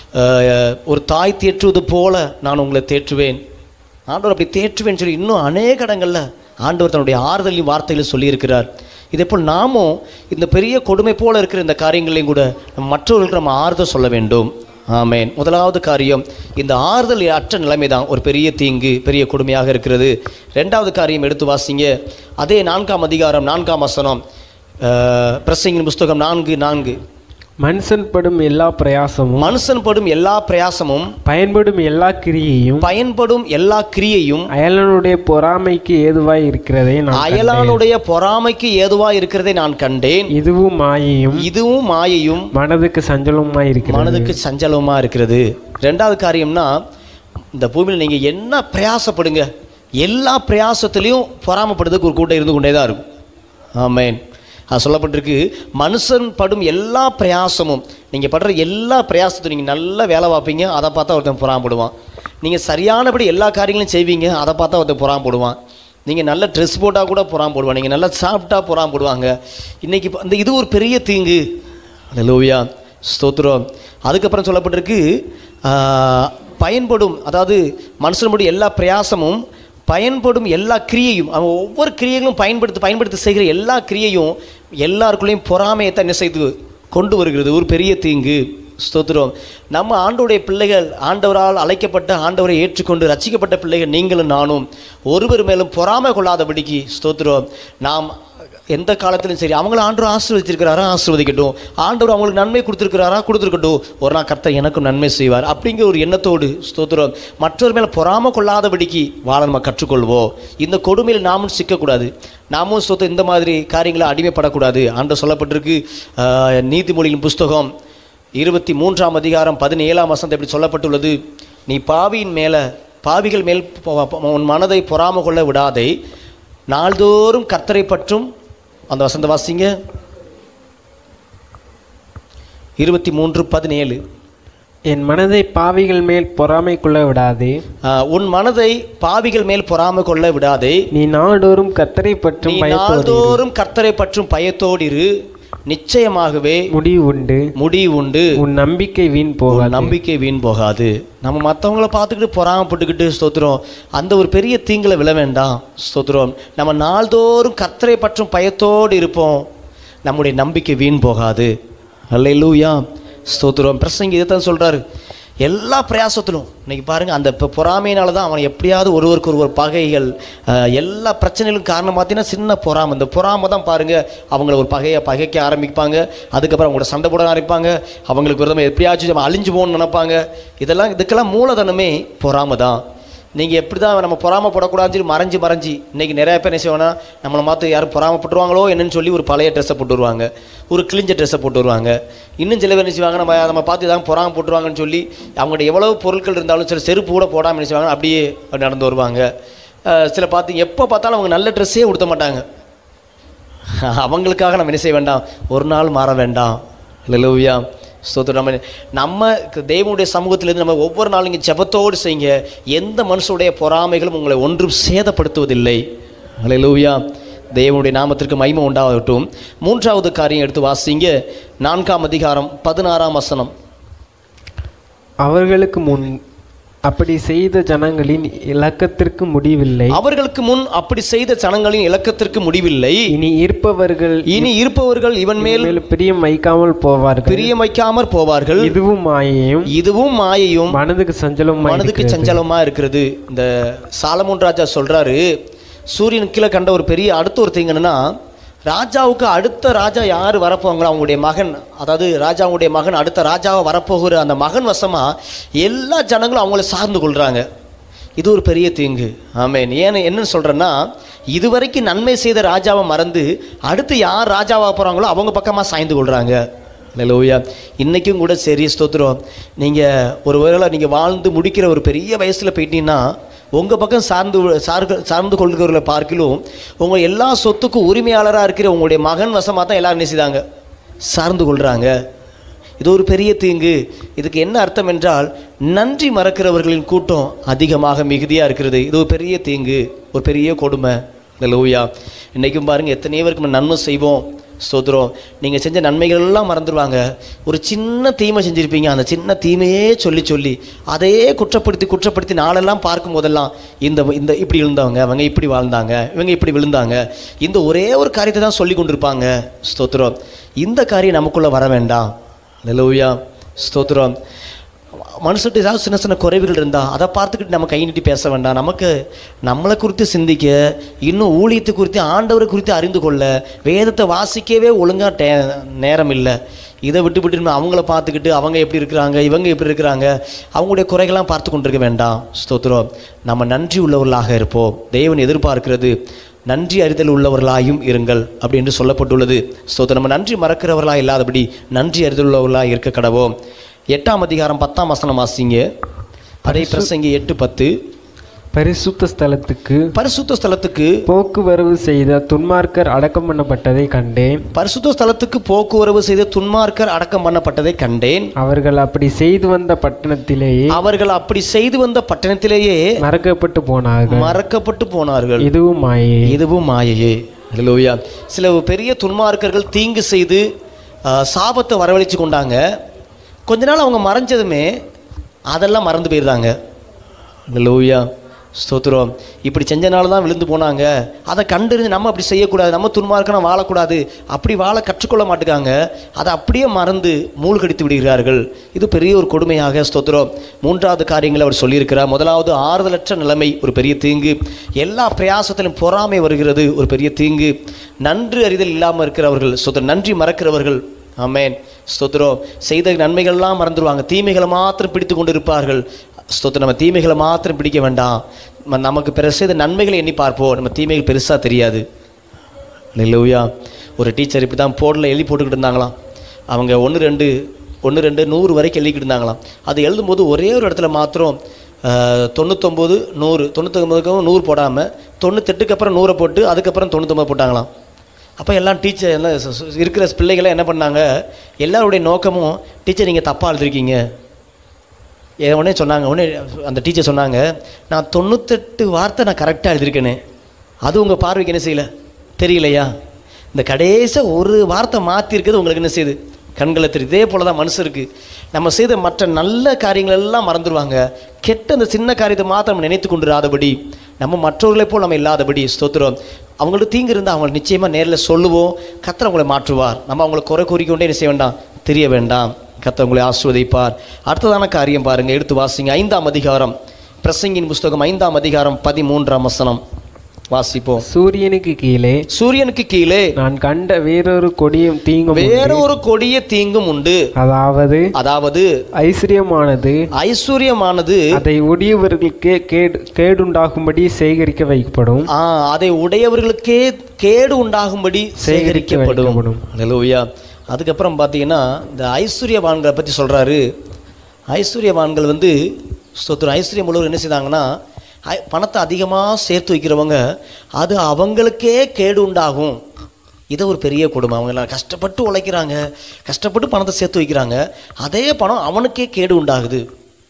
அஹ், ஒரு தாய் தேற்றுவது போல நான் உங்களை தேற்றுவேன் ஆண்டவர் அப்படி தேற்றுவேன்னு சொல்லி இன்னும் அநேக இடங்களில் ஆண்டவர் தன்னுடைய ஆறுதலின் வார்த்தைகளை சொல்லியிருக்கிறார் இதேபோல் நாமும் இந்த பெரிய கொடுமை போல இருக்கிற இந்த காரியங்களையும் கூட நம்ம மற்றவர்களுக்கு நம்ம ஆறுதல் சொல்ல வேண்டும் ஆமென் முதலாவது காரியம் இந்த ஆறுதல் அற்ற நிலைமை தான் ஒரு பெரிய தீங்கு பெரிய கொடுமையாக இருக்கிறது ரெண்டாவது காரியம் எடுத்து வாசிங்க அதே நான்காம் அதிகாரம் நான்காம் வசனம் அஹ், பிரசங்கின் புஸ்தகம் நான்கு நான்கு மனுஷன் படும் எல்லா பிரயாசமும் மனுஷன் படும் எல்லா பிரயாசமும் பயன்படும் எல்லா கிரியையும் பயன்படும் எல்லா கிரியையும் அயலனுடைய பொறாமைக்கு ஏதுவாய் இருக்கிறதை நான் கண்டேன். அயலானுடைய பொறாமைக்கு ஏதுவா இருக்கிறதை நான் கண்டேன் இதுவும் மாயையும் இதுவும் மாயையும் மனதுக்கு சஞ்சலமாய் இருக்கிறது மனதுக்கு சஞ்சலமா இருக்கிறது ரெண்டாவது காரியம்னா இந்த பூமியில் நீங்க என்ன பிரயாசப்படுங்க எல்லா பிரயாசத்திலையும் பொறாமப்படுறதுக்கு ஒரு கூட்டம் இருந்து கொண்டே தான் இருக்கும் ஆமென் அது சொல்லப்பட்டிருக்கு மனுஷன் படும் எல்லா பிரயாசமும் நீங்கள் படுற எல்லா பிரயாசத்தையும் நீங்கள் நல்லா வேலை பார்ப்பீங்க அதை பார்த்தா ஒருத்தன் பொறாமப்படுவான் நீங்கள் சரியானபடி எல்லா காரியங்களையும் செய்வீங்க அதை பார்த்தா ஒருத்தன் பொறாமப்படுவான் நீங்கள் நல்ல ட்ரெஸ் போட்டால் கூட பொறாமப்படுவான் நீங்கள் நல்லா சாப்பிட்டா பொறாமப்படுவாங்க இன்றைக்கி இந்த இது ஒரு பெரிய தீங்கு லூயா ஸ்தோத்திரம் அதுக்கப்புறம் சொல்லப்பட்டிருக்கு ஆஹ், பயன்படும் அதாவது மனுஷனுடைய எல்லா பிரயாசமும் பயன்படும் எல்லா கிரியையும் அவன் ஒவ்வொரு கிரியைகளும் பயன்படுத்தி பயன்படுத்தி செய்கிற எல்லா கிரியையும் எல்லாருக்குள்ளேயும் பொறாமையை தான் என்ன செய்து கொண்டு வருகிறது ஒரு பெரிய தீங்கு ஸ்தோத்திரம் நம்ம ஆண்டவருடைய பிள்ளைகள் ஆண்டவரால் அழைக்கப்பட்ட ஆண்டவரை ஏற்றுக்கொண்டு ரட்சிக்கப்பட்ட பிள்ளைகள் நீங்களும் நானும் ஒருவர் மேலும் பொறாமை கொள்ளாதபடிக்கு ஸ்தோத்திரம் நாம் எந்த காலத்திலும் சரி அவங்கள ஆண்டவர் ஆசீர்வதிச்சிருக்கிறாரா ஆசீர்வதிக்கட்டும் ஆண்டவர் அவங்களுக்கு நன்மை கொடுத்துருக்கிறாரா கொடுத்துருக்கட்டும் ஒரு நாள் கர்த்தர் எனக்கும் நன்மை செய்வார் அப்படிங்கிற ஒரு எண்ணத்தோடு ஸ்தோத்திரம் மற்றவர் மேலே பொறாம கொள்ளாதபடிக்கு வாழ நம்ம கற்றுக்கொள்வோம் இந்த கொடுமையில் நாமும் சிக்கக்கூடாது நாமும் சொத்து இந்த மாதிரி காரியங்களை அடிமைப்படக்கூடாது ஆண்டு சொல்லப்பட்டிருக்கு ஆஹ், நீதிமொழியின் புஸ்தகம் இருபத்தி மூன்றாம் அதிகாரம் பதினேழாம் வசனத்தை இப்படி சொல்லப்பட்டுள்ளது நீ பாவியின் மேலே பாவிகள் மேல் பொ- பொ- உன் மனதை பொறாம கொள்ள விடாதே நாள்தோறும் கர்த்தரை பற்றும் அந்த வசந்த வாசிங்க இருபத்தி மூன்று பதினேழு என் மனதை பாவிகள் மேல் பொறாமை கொள்ள விடாதே ஆஹ், உன் மனதை பாவிகள் மேல் பொறாம கொள்ள விடாதே நீ நாடோறும் கத்தரை நீ பற்றும் பயத்தோடு இரு. நாள்தோறும் கர்த்தரை பற்றும் பயத்தோடு இரு நிச்சயமாகவே முடிவு உண்டு முடிவு உண்டு உன் நம்பிக்கை வீண் உன் போகாது நம்பிக்கை வீண் போகாது நம்ம மற்றவங்கள பார்த்துக்கிட்டு பொறாமப்பட்டுக்கிட்டு ஸ்தோத்திரம் அந்த ஒரு பெரிய தீங்கில் விழ வேண்டாம் ஸ்தோத்திரம் நம்ம நாள்தோறும் கர்த்தரை பற்றும் பயத்தோடு இருப்போம் நம்முடைய நம்பிக்கை வீண் போகாது அல்லேலூயா ஸ்தோத்திரம் பிரசங்க இதை தான் சொல்கிறாரு எல்லா பிரயாசத்திலும் இன்னைக்கு பாருங்க அந்த இப்போ பொறாமையினால தான் அவன் எப்படியாவது ஒருவருக்கு ஒருவர் பகைகள் அஹ், எல்லா பிரச்சனைகளும் காரணம் பார்த்தீங்கன்னா சின்ன பொறாமை இந்த பொறாமை தான் பாருங்க அவங்கள ஒரு பகையை பகைக்க ஆரம்பிப்பாங்க அதுக்கப்புறம் அவங்களோட சண்டை போட ஆரம்பிப்பாங்க அவங்களுக்கு விரதம் எப்படியாச்சும் நம்ம அழிஞ்சு போகணும்னு நினைப்பாங்க இதெல்லாம் இதுக்கெல்லாம் மூலதனமே பொறாமை தான் நீங்கள் எப்படி தான் நம்ம பொறாமப்படக்கூடாதுன்னு சொல்லி மறைஞ்சு மறைஞ்சி இன்றைக்கி நிறைய பேர் என்ன செய்வாங்கன்னா நம்மளை மாற்ற யாரும் பொறாமப்பட்டுருவாங்களோ என்னன்னு சொல்லி ஒரு பழைய ட்ரெஸ்ஸை போட்டு வருவாங்க ஒரு கிழிஞ்ச ட்ரெஸ்ஸை போட்டு வருவாங்க இன்னும் சில பேர் என்ன செய்வாங்க நம்ம நம்ம பார்த்து தான் பொறாம போட்டுருவாங்கன்னு சொல்லி அவங்கள்ட்ட எவ்வளவு பொருட்கள் இருந்தாலும் சில செருப்பு கூட போடாமல் என்ன செய்வாங்க அப்படியே நடந்து வருவாங்க அஹ் சில பார்த்து எப்போ பார்த்தாலும் அவங்க நல்ல ட்ரெஸ்ஸே உடுத்த மாட்டாங்க அவங்களுக்காக நம்ம என்ன செய்ய வேண்டாம் ஒரு நாள் மாற வேண்டாம் லூயா ஸ்தோத்திரம் நம்ம நம்ம தேவனுடைய சமூகத்திலிருந்து நம்ம ஒவ்வொரு நாளும் இங்கே ஜெபத்தோடு செய்யுங்க எந்த மனுஷனுடைய பொறாமைகளும் உங்களை ஒன்றும் சேதப்படுத்துவதில்லை ஹalleluya தேவனுடைய நாமத்திற்கு மகிமை உண்டாகட்டும் மூன்றாவது காரியம் எடுத்து வாசிங்க நான்காம் அதிகாரம் பதினாறாம் வசனம் அவர்களுக்கு முன் அப்படி செய்த ஜனங்களின் இலக்கத்திற்கு முடிவில்லை அவர்களுக்கு முன் அப்படி செய்த ஜனங்களின் இலக்கத்திற்கு முடிவில்லை இனி இருப்பவர்கள் இனி இருப்பவர்கள் இவன் மேல் மேல் பிரியம் வைக்காமல் போவார்கள் பிரியம் வைக்காமற் போவார்கள் இதுவும் மாயையும் இதுவும் மாயையும் மனதுக்கு சஞ்சலமும் மனதுக்கு சஞ்சலமா இருக்கிறது இந்த சாலமோன் ராஜா சொல்றாரு சூரியன் கீழே கண்ட ஒரு பெரிய அடுத்த ஒரு thing என்னன்னா ராஜாவுக்கு அடுத்த ராஜா யார் வரப்போங்களோ அவங்களுடைய மகன் அதாவது ராஜாவுடைய மகன் அடுத்த ராஜாவை வரப்போகிற அந்த மகன் வசமா எல்லா ஜனங்களும் அவங்கள சார்ந்து கொள்றாங்க இது ஒரு பெரிய தீங்கு ஆமென் ஏன்னு என்னன்னு சொல்றேன்னா இதுவரைக்கும் நன்மை செய்த ராஜாவை மறந்து அடுத்து யார் ராஜாவாக போறாங்களோ அவங்க பக்கமா சாய்ந்து கொள்றாங்க லூயா இன்றைக்கும் கூட சரி ஸ்தோத்திரம் நீங்கள் ஒரு வேளை நீங்கள் வாழ்ந்து முடிக்கிற ஒரு பெரிய வயசில் போயிட்டீங்கன்னா உங்கள் பக்கம் சார்ந்து சார்ந்து சார்ந்து கொள்கிறவர்களை பார்க்கிலும் உங்கள் எல்லா சொத்துக்கும் உரிமையாளராக இருக்கிற உங்களுடைய மகன் வசமாக தான் எல்லாரும் நினைச்சுதாங்க சார்ந்து கொள்கிறாங்க இது ஒரு பெரிய தீங்கு இதுக்கு என்ன அர்த்தம் என்றால் நன்றி மறக்கிறவர்களின் கூட்டம் அதிகமாக மிகுதியாக இருக்கிறது இது ஒரு பெரிய தீங்கு ஒரு பெரிய கொடுமை இந்த லூயா இன்றைக்கும் பாருங்கள் எத்தனையோ பேருக்கு நம்ம நன்மை செய்வோம் ஸ்தோத்திரம் நீங்கள் செஞ்ச நன்மைகள் எல்லாம் மறந்துடுவாங்க ஒரு சின்ன தீமை செஞ்சுருப்பீங்க அந்த சின்ன தீமையே சொல்லி சொல்லி அதையே குற்றப்படுத்தி குற்றப்படுத்தி நாளெல்லாம் பார்க்கும் போதெல்லாம் இந்த இந்த இப்படி விழுந்தவங்க அவங்க இப்படி வாழ்ந்தாங்க இவங்க இப்படி விழுந்தாங்க இந்த ஒரே ஒரு காரியத்தை தான் சொல்லி கொண்டிருப்பாங்க ஸ்தோத்திரம் இந்த காரியம் நமக்குள்ளே வர வேண்டாம் லூயா ஸ்தோத்திரம் மனுஷட்டு ஏதாவது சின்ன சின்ன குறைவுகள் இருந்தால் அதை பார்த்துக்கிட்டு நம்ம கை நீட்டி பேச வேண்டாம் நமக்கு நம்மளை குறித்து சிந்திக்க இன்னும் ஊழியத்தை குறித்து ஆண்டவரை குறித்து அறிந்து கொள்ள வேதத்தை வாசிக்கவே ஒழுங்காக டே நேரம் இல்லை இதை விட்டு விட்டு நம்ம அவங்கள பார்த்துக்கிட்டு அவங்க எப்படி இருக்கிறாங்க இவங்க எப்படி இருக்கிறாங்க அவங்களுடைய குறைகள்லாம் பார்த்து கொண்டிருக்க வேண்டாம் ஸ்தோத்திரம் நம்ம நன்றி உள்ளவர்களாக இருப்போம் தேவன் எதிர்பார்க்கிறது நன்றி அறிதல் உள்ளவர்களாயும் இருங்கள் அப்படி என்று சொல்லப்பட்டுள்ளது ஸ்தோத்திரம் நம்ம நன்றி மறக்கிறவர்களாக இல்லாதபடி நன்றி அறிதல் உள்ளவர்களாக இருக்க கடவோம் எட்டாம் அதிகாரம் பத்தாம் வசனம் வாசிங்க அதே பிரசங்கி எட்டு பத்து பரிசுத்த ஸ்தலத்துக்கு பரிசுத்த ஸ்தலத்துக்கு போக்குவரவு செய்த துன்மார்க்கர் அடக்கம் பண்ணப்பட்டதை கண்டேன் பரிசுத்த ஸ்தலத்துக்கு போக்குவரவு செய்த துன்மார்க்கர் அடக்கம் பண்ணப்பட்டதை கண்டேன் அவர்கள் அப்படி செய்து வந்த பட்டணத்திலேயே அவர்கள் அப்படி செய்து வந்த பட்டணத்திலேயே மறக்கப்பட்டு போனார்கள் மறக்கப்பட்டு போனார்கள் இதுவும் மாயை இதுவும் மாயையே ஹalleluya சில பெரிய துன்மார்க்கர்கள் தீங்கு செய்து ஆ, சாபத்தை வரவழைச்சு கொண்டாங்க கொஞ்ச நாள் அவங்க மறைஞ்சதுமே அதெல்லாம் மறந்து போயிடுறாங்க ஹalleluya ஸ்தோத்திரம் இப்படி செஞ்சனால தான் விழுந்து போனாங்க அதை கண்டறிஞ்சு நம்ம அப்படி செய்யக்கூடாது நம்ம துன்மார்க்கணும் வாழக்கூடாது அப்படி வாழ கற்றுக்கொள்ள மாட்டுக்காங்க அதை அப்படியே மறந்து மூழ்கடித்து விடுகிறார்கள் இது பெரிய ஒரு கொடுமையாக ஸ்தோத்திரம் மூன்றாவது காரியங்களை அவர் சொல்லியிருக்கிறார் முதலாவது ஆறுதலற்ற நிலைமை ஒரு பெரிய தீங்கு எல்லா பிரயாசத்திலும் பொறாமை வருகிறது ஒரு பெரிய தீங்கு நன்றி அறிதல் இல்லாமல் இருக்கிறவர்கள் ஸ்தோத்திரம் நன்றி மறக்கிறவர்கள் ஆமென் ஸ்தோத்திரம் செய்த நன்மைகள்லாம் மறந்துடுவாங்க தீமைகளை மாத்திரம் பிடித்து கொண்டு இருப்பார்கள் ஸ்தோத்திரம் நம்ம தீமைகளை மாத்திரம் பிடிக்க வேண்டாம் நம்ம- நமக்கு பிற செய்த நன்மைகளை எண்ணி பார்ப்போம் நம்ம தீமைகள் பெருசாக தெரியாது இல்லையா ஒரு டீச்சர் இப்படி தான் போர்டில் எழுதி போட்டுக்கிட்டு இருந்தாங்களாம் அவங்க ஒன்று ரெண்டு ஒன்று ரெண்டு நூறு வரைக்கும் எழுதிக்கிட்டு இருந்தாங்களாம் அது எழுதும்போது ஒரே ஒரு இடத்துல மாத்திரம் ஆஹ், தொண்ணூத்தொம்பது நூறு தொண்ணூத்தொம்பதுக்கும் நூறு போடாமல் தொண்ணூத்தெட்டுக்கு அப்புறம் நூறை போட்டு அதுக்கப்புறம் தொண்ணூத்தொம்பது போட்டாங்களாம் அப்போ எல்லாம் டீச்சர் எல்லாம் ச- ச- இருக்கிற பிள்ளைகளை என்ன பண்ணாங்க எல்லாருடைய நோக்கமும் டீச்சர் நீங்கள் தப்பாக எழுதிருக்கீங்க ஏ, உடனே சொன்னாங்க உடனே அந்த டீச்சர் சொன்னாங்க நான் தொண்ணூத்தெட்டு வார்த்தை நான் கரெக்டாக எழுதியிருக்கேனே அது உங்கள் பார்வைக்கு என்ன செய்யல தெரியலையா இந்த கடைசி ஒரு வார்த்தை மாற்றிருக்கிறது உங்களுக்கு என்ன செய்யுது கண்களை தெரியுது இதே போல தான் மனுஷருக்கு நம்ம செய்த மற்ற நல்ல காரியங்கள் எல்லாம் மறந்துடுவாங்க கெட்ட அந்த சின்ன காரியத்தை மாத்திரம் நம்ம நினைத்து கொண்டிராதபடி நம்ம மற்றவர்களைப் போல் நம்ம இல்லாதபடி ஸ்தோத்திரம் அவங்களுக்கு தீங்கு இருந்தால் அவங்களை நிச்சயமாக நேரில் சொல்லுவோம் கத்தர் அவங்களை மாற்றுவார் நம்ம அவங்களை குறை கூறிக்கொண்டே என்ன செய்ய வேண்டாம் தெரிய வேண்டாம் கர்த்தர் உங்களை ஆஸ்வதிப்பார் அடுத்ததான காரியம் பாருங்க எடுத்து வாசிங்க ஐந்தாம் அதிகாரம் பிரசங்கின் புஸ்தகம் ஐந்தாம் அதிகாரம் பதிமூன்றாம் வசனம் வாசிப்போம் சூரியனுக்கு கீழே சூரியனுக்கு கீழே நான் கண்ட வேறொரு கொடியும் தீங்கும் வேற ஒரு கொடிய தீங்கும் உண்டு அதாவது அதாவது ஐஸ்வர்யமானது ஐஸ்வர்யமானது அதை உடையவர்களுக்கே கேடு கேடுண்டாகும்படி சேகரிக்க வைக்கப்படும் ஆ, அதை உடையவர்களுக்கே கேடு உண்டாகும்படி சேகரிக்கப்படும் வைக்கப்படும். ஹalleluya அதுக்கப்புறம் பார்த்தீங்கன்னா இந்த ஐஸ்வர்யவான்களை பற்றி சொல்கிறாரு ஐஸ்வர்யவான்கள் வந்து ஸ்தோத்திரம் ஐஸ்வர்யம் உள்ளவர் என்ன செய்தாங்கன்னா ஐ- பணத்தை அதிகமாக சேர்த்து வைக்கிறவங்க அது அவங்களுக்கே கேடு உண்டாகும் இதை ஒரு பெரிய கொடுமை அவங்க எல்லாம் கஷ்டப்பட்டு உழைக்கிறாங்க கஷ்டப்பட்டு பணத்தை சேர்த்து வைக்கிறாங்க அதே பணம் அவனுக்கே கேடு உண்டாகுது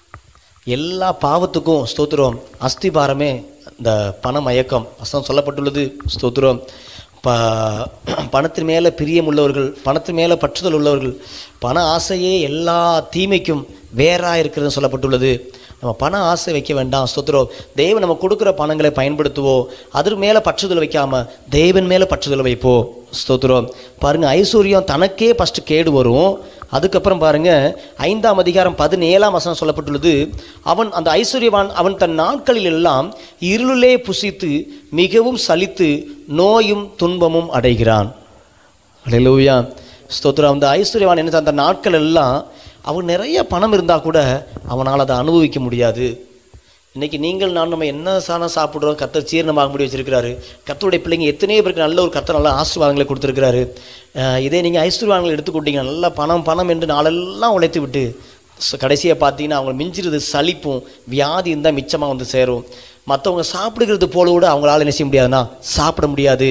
எல்லா பாவத்துக்கும் ஸ்தோத்திரம் அஸ்திபாரமே இந்த பண மயக்கம் வசனம் சொல்லப்பட்டுள்ளது ஸ்தோத்திரம் ப பணத்தின் மேலே பிரியம் உள்ளவர்கள் பணத்தின் மேலே பற்றுதல் உள்ளவர்கள் பண ஆசையே எல்லா தீமைக்கும் வேறாக இருக்கிறதுன்னு சொல்லப்பட்டுள்ளது நம்ம பண ஆசை வைக்க வேண்டாம் ஸ்தோத்திரம் தேவன் நம்ம கொடுக்குற பணங்களை பயன்படுத்துவோம் அதற்கு மேலே பற்றுதல் வைக்காம தேவன் மேலே பற்றுதல் வைப்போம் ஸ்தோத்திரம் பாருங்க ஐஸ்வர்யம் தனக்கே ஃபஸ்ட்டு கேடு வரும் அதுக்கப்புறம் பாருங்க ஐந்தாம் அதிகாரம் பதினேழாம் வசனம் சொல்லப்பட்டுள்ளது அவன் அந்த ஐஸ்வர்யவான் அவன் தன் நாட்களில் எல்லாம் இருளிலே புசித்து மிகவும் சலித்து நோயும் துன்பமும் அடைகிறான் அல்லேலூயா ஸ்தோத்திரம் அந்த ஐஸ்வர்யவான் என்ன அந்த நாட்கள் எல்லாம் அவன் நிறைய பணம் இருந்தால் கூட அவனால் அதை அனுபவிக்க முடியாது இன்னைக்கு நீங்கள் நான் நம்ம என்ன சாணம் சாப்பிட்றோம் கத்தர் சீரணமாக முடி வச்சிருக்கிறாரு கத்தருடைய பிள்ளைங்க எத்தனையோ பேருக்கு நல்ல ஒரு கத்தர் நல்ல ஆசீர்வாதங்களை கொடுத்துருக்கிறாரு அஹ் இதே நீங்கள் ஐஸ்வர்யவான்களை எடுத்துக்கொண்டீங்கன்னா நல்லா பணம் பணம் என்று நாளெல்லாம் உழைத்து விட்டு கடைசியாக பார்த்தீங்கன்னா அவங்க மிஞ்சிறது சலிப்பும் வியாதியும் தான் மிச்சமாக வந்து சேரும் மற்றவங்க சாப்பிடுகிறது போல கூட அவங்களால என்ன செய்ய முடியாதுன்னா சாப்பிட முடியாது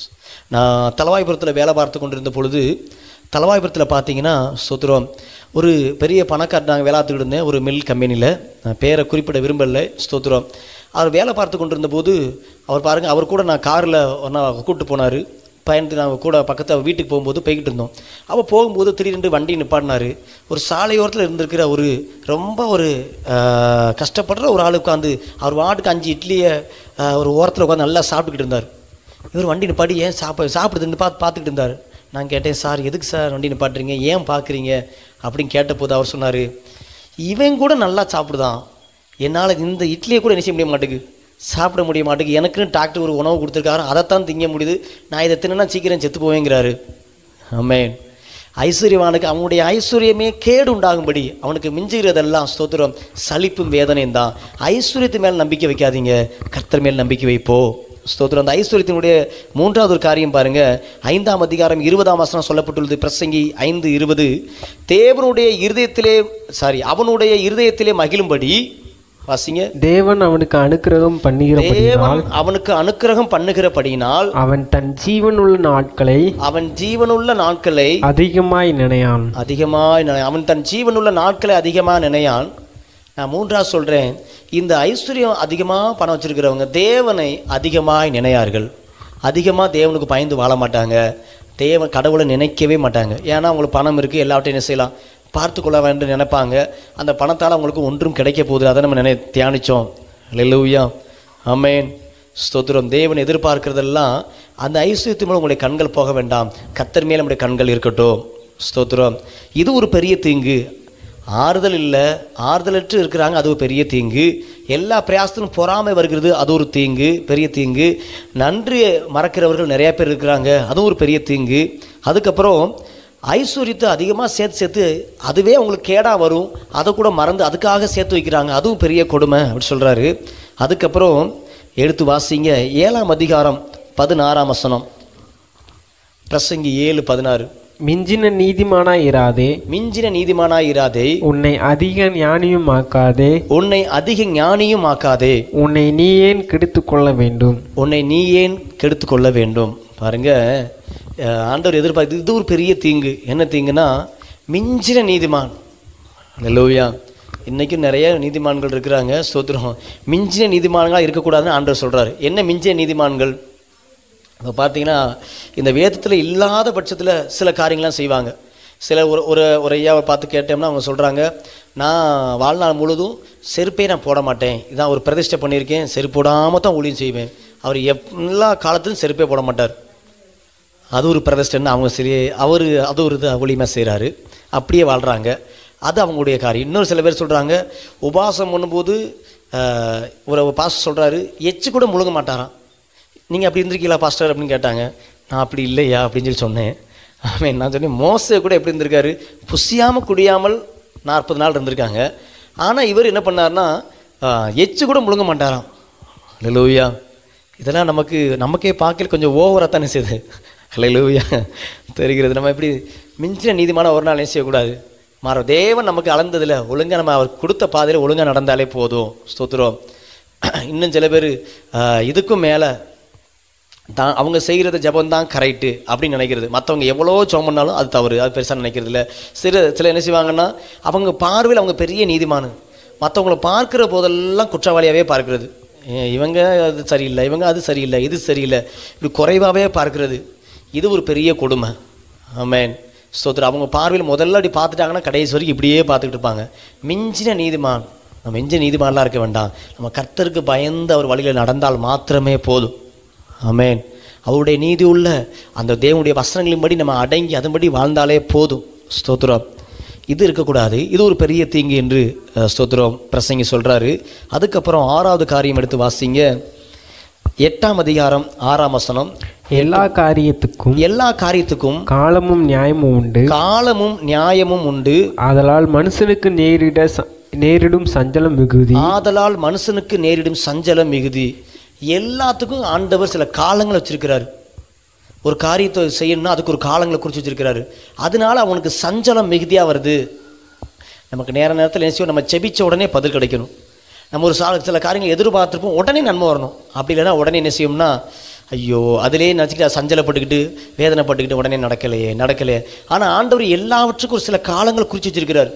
நான் தலவாய்புரத்தில் வேலை பார்த்து கொண்டிருந்த பொழுது தலவாய்புரத்தில் பார்த்தீங்கன்னா ஸ்தோத்திரம் ஒரு பெரிய பணக்காரர் நாங்கள் வேலை பார்த்துக்கிட்டு இருந்தேன் ஒரு மில் கம்பெனியில் நான் பேரை குறிப்பிட விரும்பலை ஸ்தோத்திரம் அவர் வேலை பார்த்து கொண்டிருந்த போது அவர் பாருங்கள் அவர் கூட நான் காரில் ஒன்றா கூப்பிட்டு போனார் பயணத்து நாங்கள் கூட பக்கத்து அவர் வீட்டுக்கு போகும்போது போய்கிட்டு இருந்தோம் அப்போ போகும்போது திடீரென்று வண்டி நிப்பாட்டினார் ஒரு சாலையோரத்தில் இருந்திருக்கிற ஒரு ரொம்ப ஒரு ஆஹ், கஷ்டப்படுற ஒரு ஆள் உட்காந்து அவர் வாட்டுக்கு அஞ்சு இட்லியை ஆஹ், ஒரு ஓரத்தில் உட்காந்து நல்லா சாப்பிட்டுக்கிட்டு இருந்தார் இவர் வண்டி நிப்பாட்டி ஏன் சாப்பிட சாப்பிடுதுன்னு பார்த்து பார்த்துக்கிட்டு இருந்தார் நான் கேட்டேன் சார் எதுக்கு சார் வண்டி நிப்பாட்டுறீங்க ஏன் பார்க்குறீங்க அப்படின்னு கேட்டபோது அவர் சொன்னார் இவன் கூட நல்லா சாப்பிடுதான் என்னால் இந்த இட்லியை கூட என்ன செய்ய முடிய மாட்டேங்குது சாப்பிட முடிய மாட்டேங்குது எனக்குன்னு டாக்டர் ஒரு உணவு கொடுத்துருக்காரு அதைத்தான் திங்க முடியுது நான் இதை தின்னா சீக்கிரம் செத்து போவேங்கிறாரு ஆமென் ஐஸ்வர்யவானுக்கு அவனுடைய ஐஸ்வர்யமே கேடு உண்டாகும்படி அவனுக்கு மிஞ்சுகிறதெல்லாம் ஸ்தோத்திரம் சலிப்பும் வேதனையும் தான் ஐஸ்வர்யத்து மேல் நம்பிக்கை வைக்காதீங்க கர்த்தர் மேல் நம்பிக்கை வைப்போ ஸ்தோத்திரம் அந்த ஐஸ்வர்யத்தினுடைய மூன்றாவது ஒரு காரியம் பாருங்க ஐந்தாம் அதிகாரம் இருபதாம் வசனம் சொல்லப்பட்டுள்ளது பிரசங்கி ஐந்து இருபது தேவனுடைய இருதயத்திலே சாரி அவனுடைய இருதயத்திலே மகிழும்படி வாசிங்க தேவன் அவனுக்கு அனுக்கிரகம் பண்ணுகிறபடியால் தேவன் அவனுக்கு அனுக்கிரகம் பண்ணுகிறபடியினால் அவன் தன் ஜீவனுள்ள நாட்களை அவன் ஜீவனுள்ள நாட்களை அதிகமாய் நினையான் அதிகமாய் நினை- அவன் தன் ஜீவனுள்ள நாட்களை அதிகமாக நினையான் நான் மூன்றாவது சொல்கிறேன் இந்த ஐஸ்வர்யம் அதிகமாக பணம் வச்சிருக்கிறவங்க தேவனை அதிகமாய் நினையார்கள் அதிகமாக தேவனுக்கு பயந்து வாழ மாட்டாங்க தேவன் கடவுளை நினைக்கவே மாட்டாங்க ஏன்னா அவங்களுக்கு பணம் இருக்குது எல்லாவற்றையும் என்ன செய்யலாம் பார்த்து கொள்ள வேண்டும் நினைப்பாங்க அந்த பணத்தால் அவங்களுக்கு ஒன்றும் கிடைக்க போகுது அதை நம்ம நினை தியானித்தோம் லெல்லூயா அமேன் ஸ்தோத்திரம் தேவன் எதிர்பார்க்கிறதெல்லாம் அந்த ஐஸ்வர்யத்து மூலம் உங்களுடைய கண்கள் போக வேண்டாம் கத்தர் மேல் நம்முடைய கண்கள் இருக்கட்டும் ஸ்தோத்திரம் இது ஒரு பெரிய தீங்கு ஆறுதல் இல்லை ஆறுதலற்று இருக்கிறாங்க அது ஒரு பெரிய தீங்கு எல்லா பிரயாசத்திலும் பொறாமை வருகிறது அது ஒரு தீங்கு பெரிய தீங்கு நன்றி மறக்கிறவர்கள் நிறைய பேர் இருக்கிறாங்க அதுவும் ஒரு பெரிய தீங்கு அதுக்கப்புறம் ஐஸ்வர்யத்தை அதிகமாக சேர்த்து சேர்த்து அதுவே அவங்களுக்கு கேடாக வரும் அதை கூட மறந்து அதுக்காக சேர்த்து வைக்கிறாங்க அதுவும் பெரிய கொடுமை அப்படி சொல்கிறாரு அதுக்கப்புறம் எடுத்து வாசிங்க ஏழாம் அதிகாரம் பதினாறாம் வசனம் பிரசங்கி ஏழு பதினாறு மிஞ்சின நீதிமானாய் இராதே மிஞ்சின நீதிமானாய் இராதே உன்னை அதிக ஞானியும் ஆக்காதே உன்னை அதிக ஞானியும் ஆக்காதே உன்னை நீ ஏன் கெடுத்துக் கொள்ள வேண்டும் உன்னை நீ ஏன் கெடுத்து கொள்ள வேண்டும் பாருங்க அஹ், ஆண்டவர் எதிர்பார்த்து இது ஒரு பெரிய தீங்கு என்ன தீங்குனா மிஞ்சின நீதிமான் லூயா இன்றைக்கும் நிறைய நீதிமான்கள் இருக்கிறாங்க ஸ்தோத்திரம் மிஞ்சின நீதிமான்களாக இருக்கக்கூடாதுன்னு ஆண்டவர் சொல்கிறார் என்ன மிஞ்சின நீதிமான்கள் இப்போ பார்த்தீங்கன்னா இந்த வேதத்தில் இல்லாத பட்சத்தில் சில காரியங்கள்லாம் செய்வாங்க சில ஒரு ஒரு ஒரு ஐயாவை பார்த்து கேட்டோம்னா அவங்க சொல்கிறாங்க நான் வாழ்நாள் முழுதும் செருப்பே நான் போட மாட்டேன் இதான் ஒரு பிரதிஷ்டை பண்ணியிருக்கேன் செருப்பு போடாமல் தான் ஊழியம் செய்வேன் அவர் எப் எல்லா காலத்திலும் செருப்பே போட மாட்டார் அது ஒரு பிரதிஷ்டைன்னு அவங்க சரி அவர் அது ஒரு இது ஊழியமாக செய்கிறாரு அப்படியே வாழ்கிறாங்க அது அவங்களுடைய காரியம் இன்னொரு சில பேர் சொல்கிறாங்க உபாசம் பண்ணும்போது ஆஹ், ஒரு பாஸ்டர் சொல்கிறாரு எச்சு கூட முழுங்க மாட்டாராம் நீங்கள் அப்படி இருந்திருக்கீங்களா பாஸ்டர் அப்படின்னு கேட்டாங்க நான் அப்படி இல்லையா அப்படின்னு சொல்லி சொன்னேன் ஆமாம் நான் சொன்னேன் மோச கூட எப்படி இருந்திருக்காரு புசியாமல் குடியாமல் நாற்பது நாள் இருந்திருக்காங்க ஆனால் இவர் என்ன பண்ணார்னா ஆஹ், எச்சு கூட முழுங்க மாட்டாராம் லூயா இதெல்லாம் நமக்கு நமக்கே பார்க்கல கொஞ்சம் ஓவராக தானே செய்யுது ஹalleluya தெரிகிறது நம்ம எப்படி மிஞ்சின நீதிமான ஒரு நாள் என்ன செய்யக்கூடாது மாற தேவன் நமக்கு அளந்ததில் ஒழுங்கா நம்ம அவர் கொடுத்த பாதையில் ஒழுங்கா நடந்தாலே போதும் ஸ்தோத்திரம் இன்னும் சில பேர் இதுக்கும் மேலே தான் அவங்க செய்கிறது ஜபம் தான் கரெக்டு அப்படின்னு நினைக்கிறது மற்றவங்க எவ்வளோ ஜெபம் பண்ணாலும் அது தவறு அது பெருசாக நினைக்கிறது இல்லை சில சில என்ன செய்வாங்கன்னா அவங்க பார்வையில் அவங்க பெரிய நீதிமானு மற்றவங்கள பார்க்குற போதெல்லாம் குற்றவாளியாகவே பார்க்கிறது ஏ, இவங்க அது சரியில்லை இவங்க அது சரியில்லை இது சரியில்லை இப்படி குறைவாகவே பார்க்கிறது இது ஒரு பெரிய கொடுமை ஆமேன் ஸ்தோத்திரம் அவங்க பார்வையில் முதல்ல அப்படி பார்த்துட்டாங்கன்னா கடைசி வரைக்கும் இப்படியே பார்த்துக்கிட்டு இருப்பாங்க மிஞ்சின நீதிமான் நம்ம மிஞ்சின நீதிமான்லாம் இருக்க வேண்டாம் நம்ம கர்த்தருக்கு பயந்து அவர் வழியில் நடந்தால் மாத்திரமே போதும் ஆமென் அவருடைய நீதி உள்ள அந்த தேவனுடைய வசனங்களின்படி நம்ம அடங்கி அதன்படி வாழ்ந்தாலே போதும் ஸ்தோத்திரம் இது இருக்கக்கூடாது இது ஒரு பெரிய தீங்கு என்று அஹ், ஸ்தோத்திரம் பிரசங்கி சொல்றாரு அதுக்கப்புறம் ஆறாவது காரியம் எடுத்து வாசிங்க எட்டாம் அதிகாரம் ஆறாம் வசனம் எல்லா காரியத்துக்கும் எல்லா காரியத்துக்கும் காலமும் நியாயமும் உண்டு காலமும் நியாயமும் உண்டு ஆதலால் மனுஷனுக்கு நேரிட ச- நேரிடும் சஞ்சலம் மிகுதி ஆதலால் மனுஷனுக்கு நேரிடும் சஞ்சலம் மிகுதி எல்லாத்துக்கும் ஆண்டவர் சில காலங்களை வச்சிருக்கிறார் ஒரு காரியத்தை செய்யணும்னா அதுக்கு ஒரு காலங்களை குறித்து வச்சிருக்கிறாரு அதனால அவனுக்கு சஞ்சலம் மிகுதியாக வருது நமக்கு நேர நேரத்தில் என்ன செய்வோம் நம்ம செபிச்ச உடனே பதில் கிடைக்கணும் நம்ம ஒரு சா சில காரியங்கள் எதிர்பார்த்துருப்போம் உடனே நன்மை வரணும் அப்படி இல்லைன்னா உடனே என்ன செய்யோம்னா ஐயோ அதிலே நினச்சிக்கிட்டு சஞ்சலப்பட்டுக்கிட்டு வேதனைப்பட்டுக்கிட்டு உடனே நடக்கலையே நடக்கலையே ஆனால் ஆண்டவர் எல்லாவற்றுக்கும் ஒரு சில காலங்கள் குறித்து வச்சிருக்கிறார்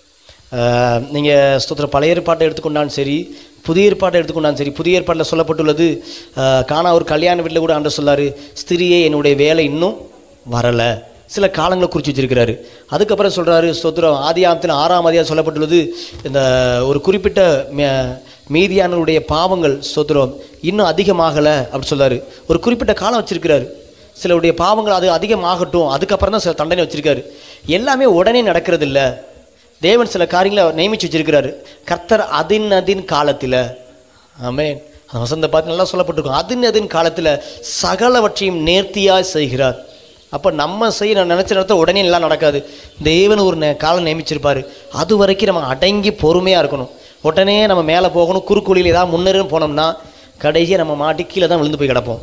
நீங்கள் ஸ்தோத்திர பழைய ஏற்பாட்டை எடுத்துக்கொண்டாலும் சரி புதிய ஏற்பாட்டை எடுத்துக்கொண்டாலும் சரி புதிய ஏற்பாட்டில் சொல்லப்பட்டுள்ளது ஆஹ், காணா ஒரு கல்யாண வீட்டில் கூட ஆண்டு சொல்லாரு ஸ்திரியே என்னுடைய வேலை இன்னும் வரலை சில காலங்களை குறித்து வச்சிருக்கிறாரு அதுக்கப்புறம் சொல்கிறாரு ஸ்தோத்திரம் ஆதியாமத்தில் ஆறாம் அதிகாரம் சொல்லப்பட்டுள்ளது இந்த ஒரு குறிப்பிட்ட மே- மீதியானவருடைய பாவங்கள் ஸ்தோத்திரம் இன்னும் அதிகமாகலை அப்படி சொல்றாரு ஒரு குறிப்பிட்ட காலம் வச்சிருக்கிறாரு சிலருடைய பாவங்கள் அது அதிகமாகட்டும் அதுக்கப்புறம் தான் சில தண்டனை வச்சிருக்காரு எல்லாமே உடனே நடக்கிறது இல்ல தேவன் சில காரியங்களை நியமிச்சு வச்சிருக்கிறாரு கர்த்தர் அதின் அதின் காலத்தில் ஆமென் அந்த வசந்த பார்த்து நல்லா சொல்லப்பட்டிருக்கும் அதின் அதின் காலத்தில் சகலவற்றையும் நேர்த்தியாக செய்கிறார் அப்போ நம்ம செய்ய நான் நினச்ச நேரத்தில் உடனே எல்லாம் நடக்காது தேவன் ஒரு நே- காலம் நியமிச்சிருப்பாரு அது வரைக்கும் நம்ம அடங்கி பொறுமையாக இருக்கணும் உடனே நம்ம மேலே போகணும் குறுக்குழியில் ஏதாவது முன்னேறுன்னு போனோம்னா கடைசியாக நம்ம மாட்டி கீழே தான் விழுந்து போய் கிடப்போம்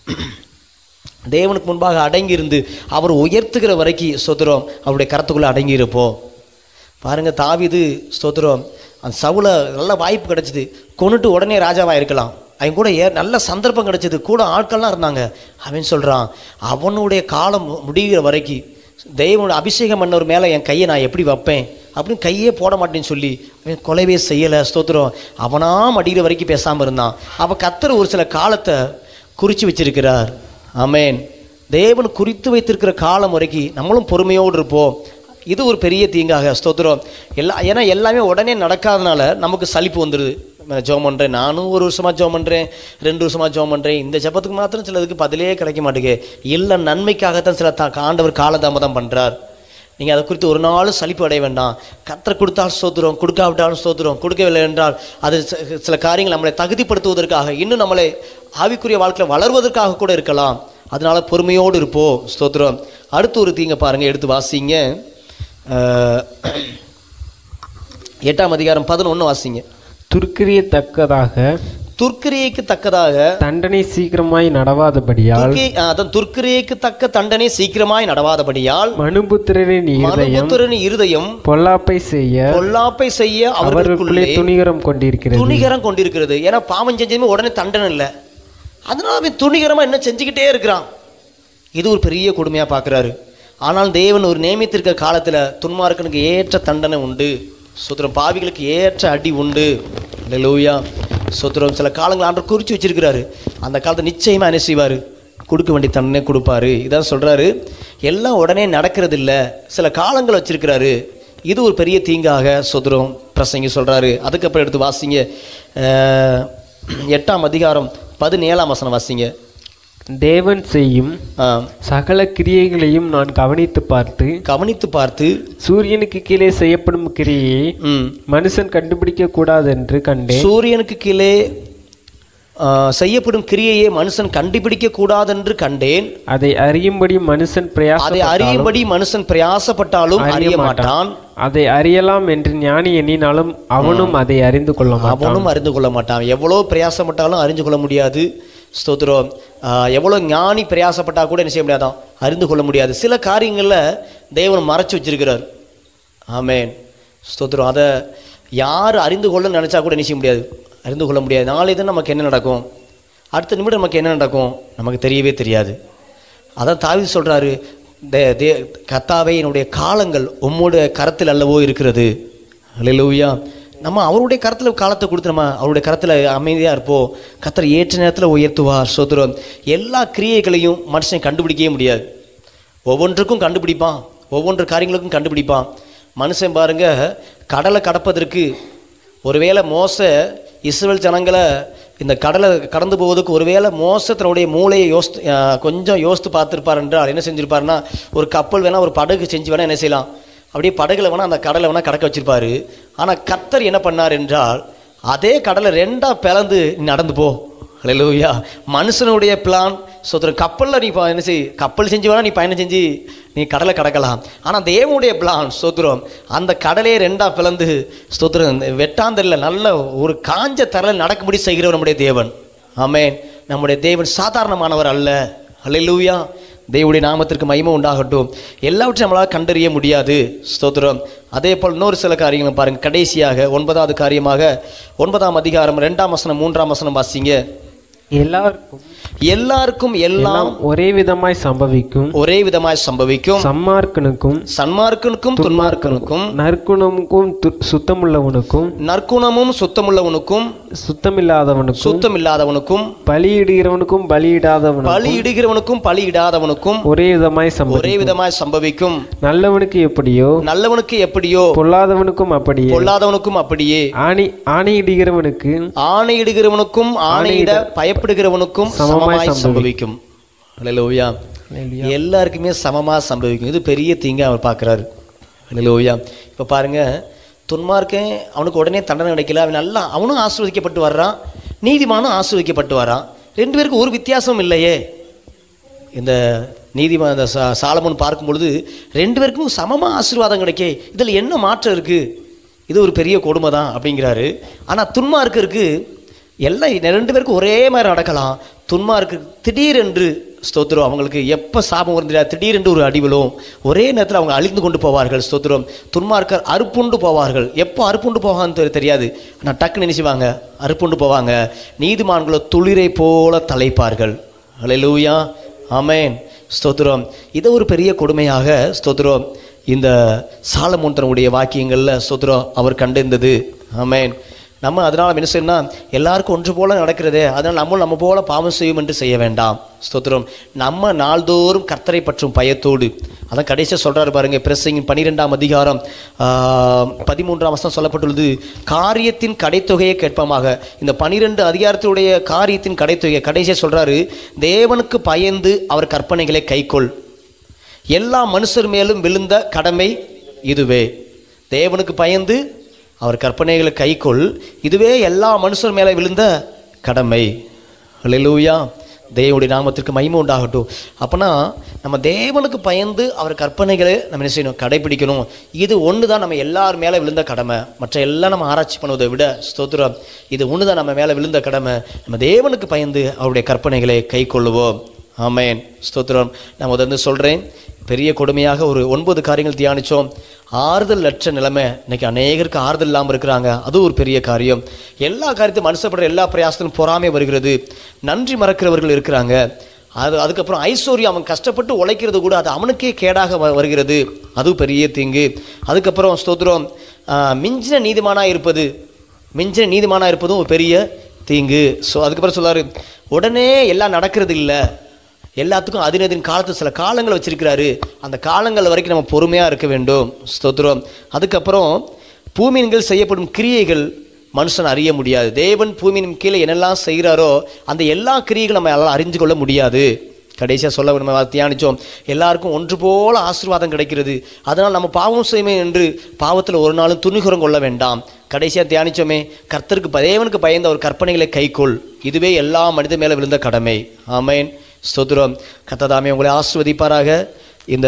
தேவனுக்கு முன்பாக அடங்கி இருந்து அவர் உயர்த்துகிற வரைக்கும் ஸ்தோத்திரம் அவருடைய கரத்துக்குள்ளே அடங்கி இருப்போம் பாருங்க தாவீது ஸ்தோத்திரம் அந்த சவுல நல்ல வாய்ப்பு கிடைச்சிது கொண்டுட்டு உடனே ராஜாவாக இருக்கலாம் அவன் கூட ஏ நல்ல சந்தர்ப்பம் கிடைச்சது கூட ஆட்கள்லாம் இருந்தாங்க அவன் சொல்கிறான் அவனுடைய காலம் மு- முடிகிற வரைக்கும் தெய்வனோட அபிஷேகம் பண்ணவர் மேலே என் கையை நான் எப்படி வைப்பேன் அப்படின்னு கையே போட மாட்டேன்னு சொல்லி அவன் கொலைவே செய்யலை ஸ்தோத்திரம் அவனா மடிகிற வரைக்கும் பேசாமல் இருந்தான் அப்போ கத்தர் ஒரு சில காலத்தை குறித்து வச்சிருக்கிறார் ஆமென் தேவன் குறித்து வைத்திருக்கிற காலம் வரைக்கும் நம்மளும் பொறுமையோடு இருப்போம் இது ஒரு பெரிய தீங்காக ஸ்தோத்திரம் எல்லா ஏன்னா எல்லாமே உடனே நடக்காதனால நமக்கு சலிப்பு வந்துடுது ஜோம் பண்ணுறேன் நானும் ஒரு வருஷமாக ஜோம் பண்ணுறேன் ரெண்டு வருஷமாக ஜோம் பண்ணுறேன் இந்த ஜெபத்துக்கு மாத்திரம் சிலதுக்கு பதிலே கிடைக்க மாட்டேங்குது எல்லா நன்மைக்காகத்தான் சில தா ஆண்டவர் காலதாமதம் பண்ணுறார் நீங்கள் அதை குறித்து ஒரு நாளும் சலிப்பு அடைய வேண்டாம் கத்தரை கொடுத்தாலும் ஸ்தோத்திரம் கொடுக்காவிட்டாலும் ஸ்தோத்திரம் கொடுக்கவில்லை என்றால் அது ச- சில காரியங்கள் நம்மளை தகுதிப்படுத்துவதற்காக இன்னும் நம்மளை ஆவிக்குரிய வாழ்க்கையில் வளர்வதற்காக கூட இருக்கலாம் அதனால பொறுமையோடு இருப்போம் ஸ்தோத்திரம் அடுத்து ஒரு தீங்க பாருங்க எடுத்து வாசிங்க அஹ், எட்டாம் அதிகாரம் பதினொன்று வாசிங்க துர்க்கிரியத்தக்கதாக துர்க்கிரியைக்கு தக்கதாக தண்டனை சீக்கிரமாய் நடவாதபடியால் துர்க்கி அதான் துர்க்கிரியைக்கு தக்க தண்டனை சீக்கிரமாய் நடவாதபடியால் மனுபுத்திரரின் இருதயம் மனுபுத்திரனின் இருதயம் பொல்லாப்பை செய்ய பொல்லாப்பை செய்ய அவர்களுக்குள்ளே அவர்களுக்குள்ளே துணிகரம் கொண்டிருக்கிறது துணிகரம் கொண்டிருக்கிறது ஏன்னா பாவம் செஞ்சதுமே உடனே தண்டனை இல்லை அதனால அவன் துணிகரமா என்ன செஞ்சுக்கிட்டே இருக்கிறான் இது ஒரு பெரிய கொடுமையா பார்க்குறாரு ஆனால் தேவன் ஒரு நியமித்திருக்க காலத்துல துன்மார்க்கனுக்கு ஏற்ற தண்டனை உண்டு சுத்திரம் பாவிகளுக்கு ஏற்ற அடி உண்டு லூயா சுத்திரம் சில காலங்கள் ஆண்டவர் குறித்து வச்சிருக்கிறாரு அந்த காலத்தை நிச்சயமா என்ன செய்வாரு கொடுக்க வேண்டிய தண்டனை கொடுப்பாரு இதான் சொல்றாரு எல்லாம் உடனே நடக்கிறது இல்ல சில காலங்கள் வச்சிருக்கிறாரு இது ஒரு பெரிய தீங்காக சுதரம் பிரசங்கி சொல்றாரு அதுக்கப்புறம் எடுத்து வாசிங்க அஹ், எட்டாம் அதிகாரம் பதினேழாம் வசனம் வாசிங்க தேவன் செய்யும் ஆ, சகல கிரியைகளையும் நான் கவனித்து பார்த்து கவனித்து பார்த்து சூரியனுக்கு கீழே செய்யப்படும் கிரியையை ம், மனுஷன் கண்டுபிடிக்க கூடாதென்று கண்டேன் சூரியனுக்கு கீழே ஆ, செய்யப்படும் கிரியையை மனுஷன் கண்டுபிடிக்க கூடாதென்று கண்டேன் அதை அறியும்படி மனுஷன் அதை பிரயாசப்பட்டாலும் அறியும்படி மனுஷன் பிரயாசப்பட்டாலும் அறிய மாட்டான் அதை அறியலாம் என்று ஞானி எண்ணினாலும் அவனும் அதை அறிந்து கொள்ள மாட்டான் அவனும் அறிந்து கொள்ள மாட்டான் எவ்வளோ பிரயாசப்பட்டாலும் அறிந்து கொள்ள முடியாது ஸ்தோத்திரம் ஆஹ், எவ்வளோ ஞானி பிரயாசப்பட்டா கூட என்ன செய்ய முடியாதான் அறிந்து கொள்ள முடியாது சில காரியங்களில் தேவன் மறைச்சு வச்சிருக்கிறார் ஆமென் ஸ்தோத்திரம் அதை யார் அறிந்து கொள்ள நினச்சா கூட என்ன செய்ய முடியாது அறிந்து கொள்ள முடியாது நாளை தான் நமக்கு என்ன நடக்கும் அடுத்த நிமிடம் நமக்கு என்ன நடக்கும் நமக்கு தெரியவே தெரியாது அதான் தாவி சொல்கிறாரு தே தே கத்தாவே என்னுடைய காலங்கள் உம்முடைய கரத்தில் அல்லவோ இருக்கிறது அல்லேலூயா நம்ம அவருடைய கரத்தில் காலத்தை கொடுத்து நம்ம அவருடைய கரத்தில் அமைதியாக இருப்போம் கத்தரை ஏற்ற நேரத்தில் உயர்த்துவார் சோதரம் எல்லா கிரியைகளையும் மனுஷன் கண்டுபிடிக்கவே முடியாது ஒவ்வொன்றுக்கும் கண்டுபிடிப்பான் ஒவ்வொன்று காரியங்களுக்கும் கண்டுபிடிப்பான் மனுஷன் பாருங்க கடலை கடப்பதற்கு ஒருவேளை மோச இஸ்ரேல் ஜனங்களை இந்த கடலை கடந்து போவதுக்கு ஒருவேளை மோச தன்னுடைய மூளையை யோசித்து அஹ், கொஞ்சம் யோசித்து பார்த்துருப்பார் என்றால் என்ன செஞ்சிருப்பாருன்னா ஒரு கப்பல் வேணால் ஒரு படகு செஞ்சு வேணால் என்ன செய்யலாம் அப்படியே படகுல வேணால் அந்த கடலை வேணால் கடக்க வச்சிருப்பாரு ஆனால் கர்த்தர் என்ன பண்ணார் என்றால் அதே கடலை ரெண்டா பிளந்து நீ நடந்து போ ஹalleluya மனுஷனுடைய பிளான் சோதரன் கப்பலில் நீ ப- என்ன செய் கப்பல் செஞ்சு வேணா நீ பயணம் செஞ்சு நீ கடலை கடக்கலாம் ஆனால் தேவனுடைய பிளான் ஸ்தோத்திரம் அந்த கடலையே ரெண்டா பிளந்து ஸ்தோத்திரம் வெட்டாந்தரில் நல்ல ஒரு காஞ்ச தரையில் நடக்கும்படி செய்கிறவர் நம்முடைய தேவன் ஆமென் நம்முடைய தேவன் சாதாரணமானவர் அல்ல ஹalleluya தேவனுடைய நாமத்திற்கு மகிமை உண்டாகட்டும் எல்லாவற்றையும் நம்மளால் கண்டறிய முடியாது ஸ்தோத்திரம் அதே போல் இன்னொரு சில காரியங்களும் பாருங்க கடைசியாக ஒன்பதாவது காரியமாக ஒன்பதாம் அதிகாரம் ரெண்டாம் வசனம் மூன்றாம் வசனம் வாசிங்க எல்லாருக்கும் எல்லாருக்கும் எல்லாம் எல்லாம் ஒரே விதமாய் சம்பவிக்கும் ஒரே விதமாய் சம்பவிக்கும் சம்மார்க்கனுக்கும் சன்மார்க்கனுக்கும் துன்மார்க்கனுக்கும் நற்குணமுக்கும் து- சுத்தமுள்ளவனுக்கும் நற்குணமும் சுத்தமுள்ளவனுக்கும் சுத்தமில்லாதவனுக்கும் சுத்தமில்லாதவனுக்கும் பலியிடுகிறவனுக்கும் பலியிடாதவனுக்கும் பலி இடுகிறவனுக்கும் பலி இடாதவனுக்கும் ஒரே விதமாய் ஒரே சம்பவிக்கும் விதமாய் சம்பவிக்கும் நல்லவனுக்கு எப்படியோ நல்லவனுக்கு எப்படியோ பொல்லாதவனுக்கும் அப்படியே பொல்லாதவனுக்கும் அப்படியே ஆணி ஆணையிடுகிறவனுக்கு ஆணையிடுகிறவனுக்கும் ஆணையிட பயப்படுகிறவனுக்கும் சமமாய் சம்பவிக்கும் ஹalleluya எல்லாருக்குமே சமமா சம்பவிக்கும் இது பெரிய தீங்க அவர் பார்க்குறாரு ஹalleluya இப்போ பாருங்க துன்மார்க்கன் அவனுக்கு உடனே தண்டனை கிடைக்கல அவன் நல்லா அவனும் ஆசீர்வதிக்கப்பட்டு வர்றான் நீதிமானும் ஆசீர்வதிக்கப்பட்டு வர்றான் ரெண்டு பேருக்கும் ஒரு வித்தியாசம் இல்லையே இந்த நீதிம இந்த சா சாலமன் பார்க்கும் பொழுது ரெண்டு பேருக்கும் சமமாக ஆசீர்வாதம் கிடைக்கே இதில் என்ன மாற்றம் இருக்குது இது ஒரு பெரிய கொடுமை தான் அப்படிங்கிறாரு ஆனால் துன்மார்க்கருக்கு எல்லாம் ரெண்டு பேருக்கும் ஒரே மாதிரி நடக்கலாம் துன்மார்க்கு திடீரென்று ஸ்தோத்திரம் அவங்களுக்கு எப்போ சாபம் வருந்திரா திடீரென்று ஒரு அடி விழும் ஒரே நேரத்தில் அவங்க அழிந்து கொண்டு போவார்கள் ஸ்தோத்திரம் துன்மார்க்கர் அறுப்புண்டு போவார்கள் எப்போ அறுப்புண்டு போவாங்கன்னு தெரி- தெரியாது ஆனால் டக்குன்னு நினைச்சுவாங்க அறுப்புண்டு போவாங்க நீதிமான்களோ துளிரை போல தலைப்பார்கள் ஹalleluya ஆமென் ஸ்தோத்திரம் இதை ஒரு பெரிய கொடுமையாக ஸ்தோத்திரம் இந்த சாலமோன் தன்னுடைய வாக்கியங்களில் ஸ்தோத்திரம் அவர் கண்டிருந்தது ஆமென் நம்ம அதனால் என்ன செய்யணும்னா எல்லாருக்கும் ஒன்று போல நடக்கிறதே அதனால் நம்மளும் நம்ம போல பாவம் செய்யும் என்று செய்ய வேண்டாம் ஸ்தோத்திரம் நம்ம நாள்தோறும் கர்த்தரை பற்றும் பயத்தோடு அதான் கடைசியாக சொல்றாரு பாருங்க பிரசங்கின் பனிரெண்டாம் அதிகாரம் ஆஹ், பதிமூன்றாம் வசனம் சொல்லப்பட்டுள்ளது காரியத்தின் கடைத்தொகையை கேட்பமாக இந்த பனிரெண்டு அதிகாரத்துடைய காரியத்தின் கடைத்தொகையை கடைசியாக சொல்றாரு தேவனுக்கு பயந்து அவர் கற்பனைகளை கைக்கொள் எல்லா மனுஷர் மேலும் விழுந்த கடமை இதுவே தேவனுக்கு பயந்து அவர் கற்பனைகளை கைக்கொள் இதுவே எல்லா மனுஷர் மேலே விழுந்த கடமை ஹalleluya தேவனுடைய நாமத்திற்கு மகிமை உண்டாகட்டும் அப்போனா நம்ம தேவனுக்கு பயந்து அவர் கற்பனைகளை நம்ம என்ன செய்யணும் கடைபிடிக்கணும் இது ஒன்று தான் நம்ம எல்லார் மேலே விழுந்த கடமை மற்ற எல்லாம் நம்ம ஆராய்ச்சி பண்ணுவதை விட ஸ்தோத்திரம் இது ஒன்று தான் நம்ம மேலே விழுந்த கடமை நம்ம தேவனுக்கு பயந்து அவருடைய கற்பனைகளை கை கொள்ளுவோம் ஆமென் ஸ்தோத்திரம் நான் முதல்ல சொல்கிறேன் பெரிய கொடுமையாக ஒரு ஒன்பது காரியங்கள் தியானித்தோம் ஆறுதல் அற்ற நிலைமை இன்னைக்கு அநேகருக்கு ஆறுதல் இல்லாமல் இருக்கிறாங்க அது ஒரு பெரிய காரியம் எல்லா காரியத்தையும் மனுஷப்படுற எல்லா பிரயாசத்திலும் பொறாமை வருகிறது நன்றி மறக்கிறவர்கள் இருக்கிறாங்க அது அதுக்கப்புறம் ஐஸ்வர்யம் அவன் கஷ்டப்பட்டு உழைக்கிறது கூட அது அவனுக்கே கேடாக வ- வருகிறது அது பெரிய தீங்கு அதுக்கப்புறம் ஸ்தோத்திரம் ஆஹ், மிஞ்சின நீதிமானாக இருப்பது மிஞ்சின நீதிமானாக இருப்பதும் ஒரு பெரிய தீங்கு ஸோ அதுக்கப்புறம் சொல்லாரு உடனே எல்லாம் நடக்கிறது இல்லை எல்லாத்துக்கும் அதினதின் காலத்து சில காலங்கள் வச்சிருக்கிறாரு அந்த காலங்கள் வரைக்கும் நம்ம பொறுமையாக இருக்க வேண்டும் ஸ்தோத்திரம் அதுக்கப்புறம் பூமியின்கள் செய்யப்படும் கிரியைகள் மனுஷன் அறிய முடியாது தேவன் பூமியின் கீழே என்னெல்லாம் செய்கிறாரோ அந்த எல்லா கிரியைகளும் நம்ம எல்லாம் அறிஞ்சு கொள்ள முடியாது கடைசியாக சொல்ல நம்ம தியானிச்சோம் எல்லாருக்கும் ஒன்று போல ஆசீர்வாதம் கிடைக்கிறது அதனால் நம்ம பாவம் செய்யுமே என்று பாவத்தில் ஒரு நாளும் துணிகுரம் கொள்ள வேண்டாம் கடைசியாக தியானிச்சோமே கர்த்தருக்கு ப- தேவனுக்கு பயந்த ஒரு கற்பனைகளை கைக்கொள் இதுவே எல்லா மனித மேலே விழுந்த கடமை ஆமென் ஸ்தோத்திரம் கத்ததாமே உங்களை ஆசிர்வதிப்பாராக இந்த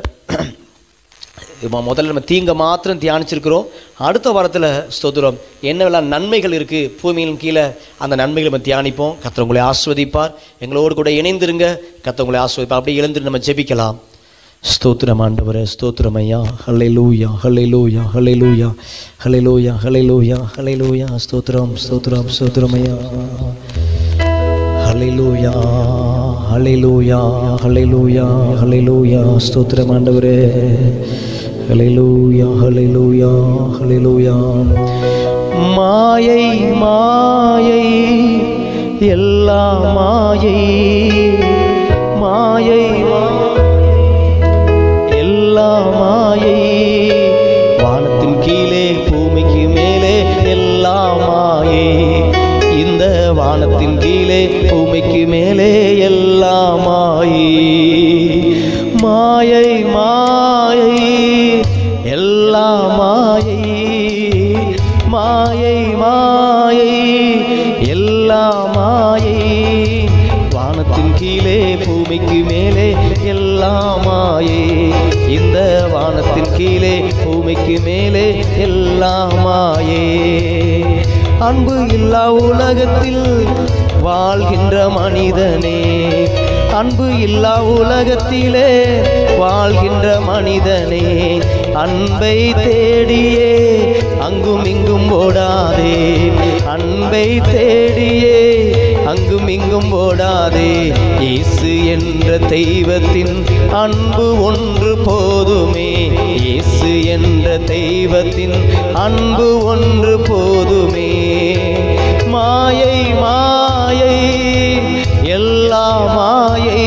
இப்போ முதல்ல நம்ம தீங்க மாத்திரம் தியானிச்சிருக்கிறோம் அடுத்த வாரத்தில் ஸ்தோத்திரம் என்னவெல்லாம் நன்மைகள் இருக்குது பூமியின் கீழே அந்த நன்மைகளை நம்ம தியானிப்போம் கர்த்தர் உங்களை ஆஸ்வதிப்பார் எங்களோடு கூட இணைந்திருங்க கர்த்தர் உங்களை ஆஸ்வதிப்பார் அப்படியே எழுந்திரு நம்ம ஜெபிக்கலாம் ஸ்தோத்திரம் ஆண்டவரே ஸ்தோத்திரம் ஐயா ஹல்லை லூயா ஹல்லை லூயா ஹல்லை லூயா ஹல்லை லூயா ஹல்லை லூயா ஹல்லை லூயா ஸ்தோத்திரம் ஸ்தோத்திரம் ஸ்தோத்திரம் ஐயா ஹalleluya ஹalleluya ஹalleluya ஹalleluya ஸ்தோத்திரம் ஆண்டவரே ஹalleluya ஹalleluya ஹalleluya மாயை மாயை எல்லா மாயை மாயை எல்லா மாயை வானத்தின் கீழே பூமிக்கு மேலே எல்லா மாயை இந்த வானத்தின் கீழே பூமிக்கு மேலே எல்லா மாயை மாயை மாயை எல்லா மாயை மாயை மாயை எல்லா மாயை வானத்தின் கீழே பூமிக்கு மேலே எல்லா மாயே இந்த வானத்தின் கீழே பூமிக்கு மேலே எல்லா மாயே அன்பு இல்லா உலகத்தில் வாழ்கின்ற மனிதனே அன்பு இல்லா உலகத்திலே வாழ்கின்ற மனிதனே அன்பை தேடியே அங்கும் இங்கும் ஓடாதே அன்பை தேடியே அங்கும் இங்கும் ஓடாதே இயேசு என்ற தெய்வத்தின் அன்பு ஒன்று போதுமே இயேசு என்ற தெய்வத்தின் அன்பு ஒன்று போதுமே மாயை மாயை எல்லா மாயை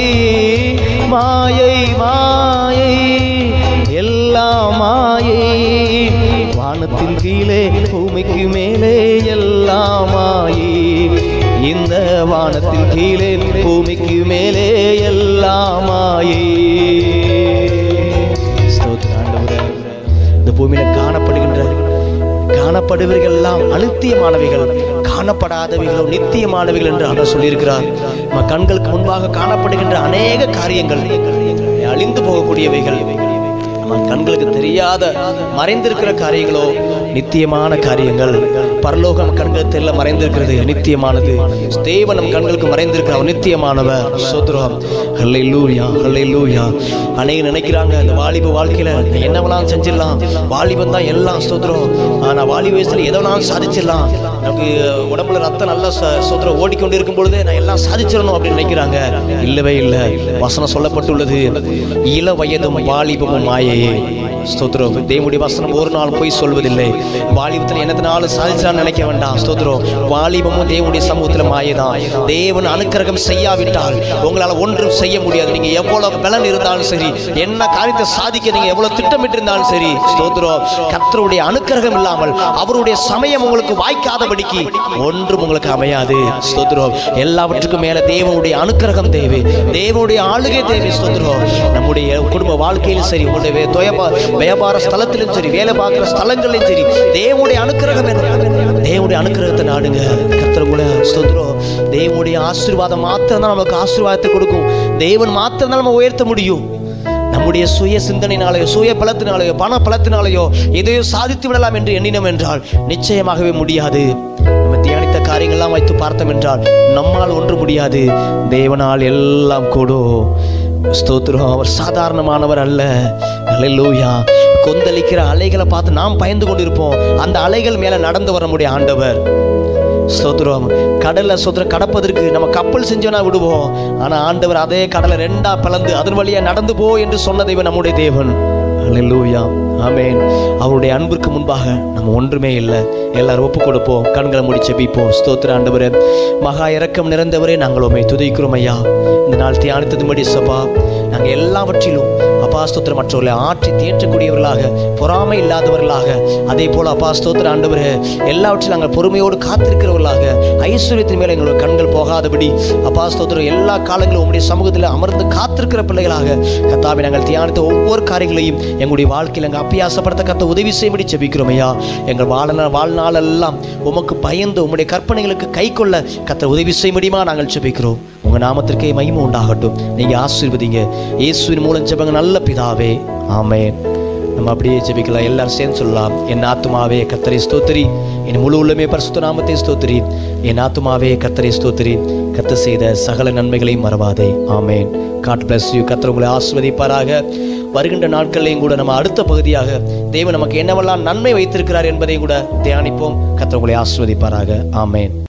மாயை மாயை எல்லா மாயை வானத்தின் கீழே பூமிக்கு மேலே எல்லா மாயை இந்த வானத்தின் கீழே பூமிக்கு மேலே எல்லா மாயை ஸ்தோத்திரம் ஆண்டவரே. இந்த பூமியில காணப்படுகின்ற காணப்படுவர்கள் எல்லாம் அனித்தியமானவைகள் காணப்படாதவைகளோ நித்தியமானவைகள் என்று அவர் சொல்லியிருக்கிறார் நம்ம கண்களுக்கு முன்பாக காணப்படுகின்ற அநேக காரியங்கள் அழிந்து போகக்கூடியவைகள் நம்ம கண்களுக்கு தெரியாத மறைந்திருக்கிற காரியங்களோ நித்தியமான காரியங்கள் பரலோகம் கண்களுக்கு தெரியல மறைந்திருக்கிறது நித்தியமானது தேவன் நம் கண்களுக்கு மறைந்திருக்கிற அவர் நித்தியமானவர் சோத்ரம் ஹல்லை லூயா ஹல்லை லூயா அநேக நினைக்கிறாங்க இந்த வாலிப வாழ்க்கையில என்ன வேணாலும் செஞ்சிடலாம் வாலிபம் தான் எல்லாம் ஸ்தோத்திரம் ஆனா வாலிப வயசுல எதை வேணாலும் சாதிச்சிடலாம் நமக்கு உடம்புல ரத்தம் நல்லா ச- ஸ்தோத்திரம் ஓடிக்கொண்டு இருக்கும் பொழுதே நான் எல்லாம் சாதிச்சிடணும் அப்படின்னு நினைக்கிறாங்க இல்லவே இல்லை வசனம் சொல்லப்பட்டுள்ளது இள வயதும் வாலிபமும் மாயையே ஸ்தோத்திரம் தேவனுடைய வசனம் ஒரு நாள் போய் சொல்வதில்லை வாலிபத்தில் என்னத்தினாலும் சாதிச்சான்னு நினைக்க வேண்டாம் ஸ்தோத்திரம் வாலிபமும் தேவனுடைய சமூகத்தில் மாயதான் தேவன் அனுக்கிரகம் செய்யாவிட்டால் உங்களால் ஒன்றும் செய்ய முடியாது நீங்க எவ்வளவு பலன் இருந்தாலும் சரி என்ன காரியத்தை சாதிக்க நீங்க எவ்வளவு திட்டமிட்டு இருந்தாலும் சரி ஸ்தோத்திரம் கர்த்தருடைய அனுக்கிரகம் இல்லாமல் அவருடைய சமயம் உங்களுக்கு வாய்க்காதபடிக்கு ஒன்றும் உங்களுக்கு அமையாது ஸ்தோத்திரம் எல்லாவற்றுக்கும் மேல தேவனுடைய அனுக்கிரகம் தேவை தேவனுடைய ஆளுகை தேவை ஸ்தோத்திரம் நம்முடைய குடும்ப வாழ்க்கையிலும் சரி உங்களுடைய வே- துயபா- வியாபார ஸ்தலத்திலும் சரி வேலை பார்க்குற ஸ்தலங்களிலும் சரி தேவனுடைய அனுக்கிரகம் வேணும் தேவனுடைய அனுக்கிரகத்தை நாடுங்க கர்த்தர் கூட ஸ்தோத்திரம் தேவனுடைய ஆசீர்வாதம் மாத்திரம் தான் நமக்கு ஆசீர்வாதத்தை கொடுக்கும் தேவன் மாத்திரம் தான் நம்ம உயர்த்த முடியும் நம்முடைய சுய சிந்தனையினாலேயோ சுய பலத்தினாலேயோ பண பலத்தினாலேயோ எதையோ சாதித்து விடலாம் என்று எண்ணினோம் என்றால் நிச்சயமாகவே முடியாது நம்ம தியானித்த காரியங்கள்லாம் வைத்து பார்த்தோம் என்றால் நம்மால் ஒன்று முடியாது தேவனால் எல்லாம் கூடும் ஸ்தோத்திரம் அவர் சாதாரணமானவர் அல்ல அல்லேலூயா கொந்தளிக்கிற அலைகளை பார்த்து நாம் பயந்து கொண்டிருப்போம் அந்த அலைகள் மேல நடந்து வர முடிய ஆண்டவர் ஸ்தோத்திரம் கடல்ல ஸ்தோத்திரம் கடப்பதற்கு நம்ம கப்பல் செஞ்சோனா விடுவோம் ஆனா ஆண்டவர் அதே கடலை ரெண்டா பிளந்து அதன் வழியா நடந்து போ என்று சொன்ன தெய்வன் நம்முடைய தேவன் அல்லேலூயா ஆமென் அவருடைய அன்பிற்கு முன்பாக நம்ம ஒன்றுமே இல்லை எல்லாரும் ஒப்பு கொடுப்போம் கண்களை மூடி செபிப்போம் ஸ்தோத்திர ஆண்டவரே மகா இரக்கம் நிறைந்தவரே நாங்கள் உண்மை துதிக்கிறோம் ஐயா இந்த நாள் தியானித்ததுபடி சபா நாங்கள் எல்லாவற்றிலும் அப்பா ஸ்தோத்திரம் மற்றவர்களை ஆற்றி தேற்றக்கூடியவர்களாக பொறாமை இல்லாதவர்களாக அதே போல அப்பா ஸ்தோத்திர ஆண்டவரே எல்லாவற்றிலும் நாங்கள் பொறுமையோடு காத்திருக்கிறவர்களாக ஐஸ்வர்யத்தின் மேலே எங்களோட கண்கள் போகாதபடி அப்பா ஸ்தோத்திரம் எல்லா காலங்களும் உங்களுடைய சமூகத்தில் அமர்ந்து காத்திருக்கிற பிள்ளைகளாக கத்தாவை நாங்கள் தியானித்த ஒவ்வொரு காரியங்களையும் எங்களுடைய வாழ்க்கையில் எங்கள் அப்பியாசப்படுத்த கத்த உதவி செய்யும்படி ஜெபிக்கிறோம் ஐயா எங்கள் வாழ்நாள் வாழ்நாளெல்லாம் உமக்கு பயந்து உம்முடைய கற்பனைகளுக்கு கை கொள்ள கத்த உதவி செய்ய முடியுமா நாங்கள் ஜெபிக்கிறோம் உங்க நாமத்திற்கே மகிமை உண்டாகட்டும் நீங்க ஆசீர்வதிங்க இயேசுவின் மூலம் ஜெபங்க நல்ல பிதாவே ஆமென் நம்ம அப்படியே ஜெபிக்கலாம் எல்லாரும் சேர்ந்து சொல்லலாம் என் ஆத்துமாவே கத்தரை ஸ்தோத்திரி என் முழு உள்ளமே பரிசுத்த நாமத்தை ஸ்தோத்திரி என் ஆத்துமாவே கத்தரை ஸ்தோத்திரி கத்த செய்த சகல நன்மைகளையும் மறவாதே ஆமென் காட் பிளஸ் யூ கத்தர் உங்களை ஆஸ்வதிப்பாராக வருகின்ற நாட்களையும் கூட நம்ம அடுத்த பகுதியாக தேவன் நமக்கு என்னவெல்லாம் நன்மை வைத்திருக்கிறார் என்பதையும் கூட தியானிப்போம் கத்தர் உங்களை ஆஸ்வதிப்பாராக ஆமென்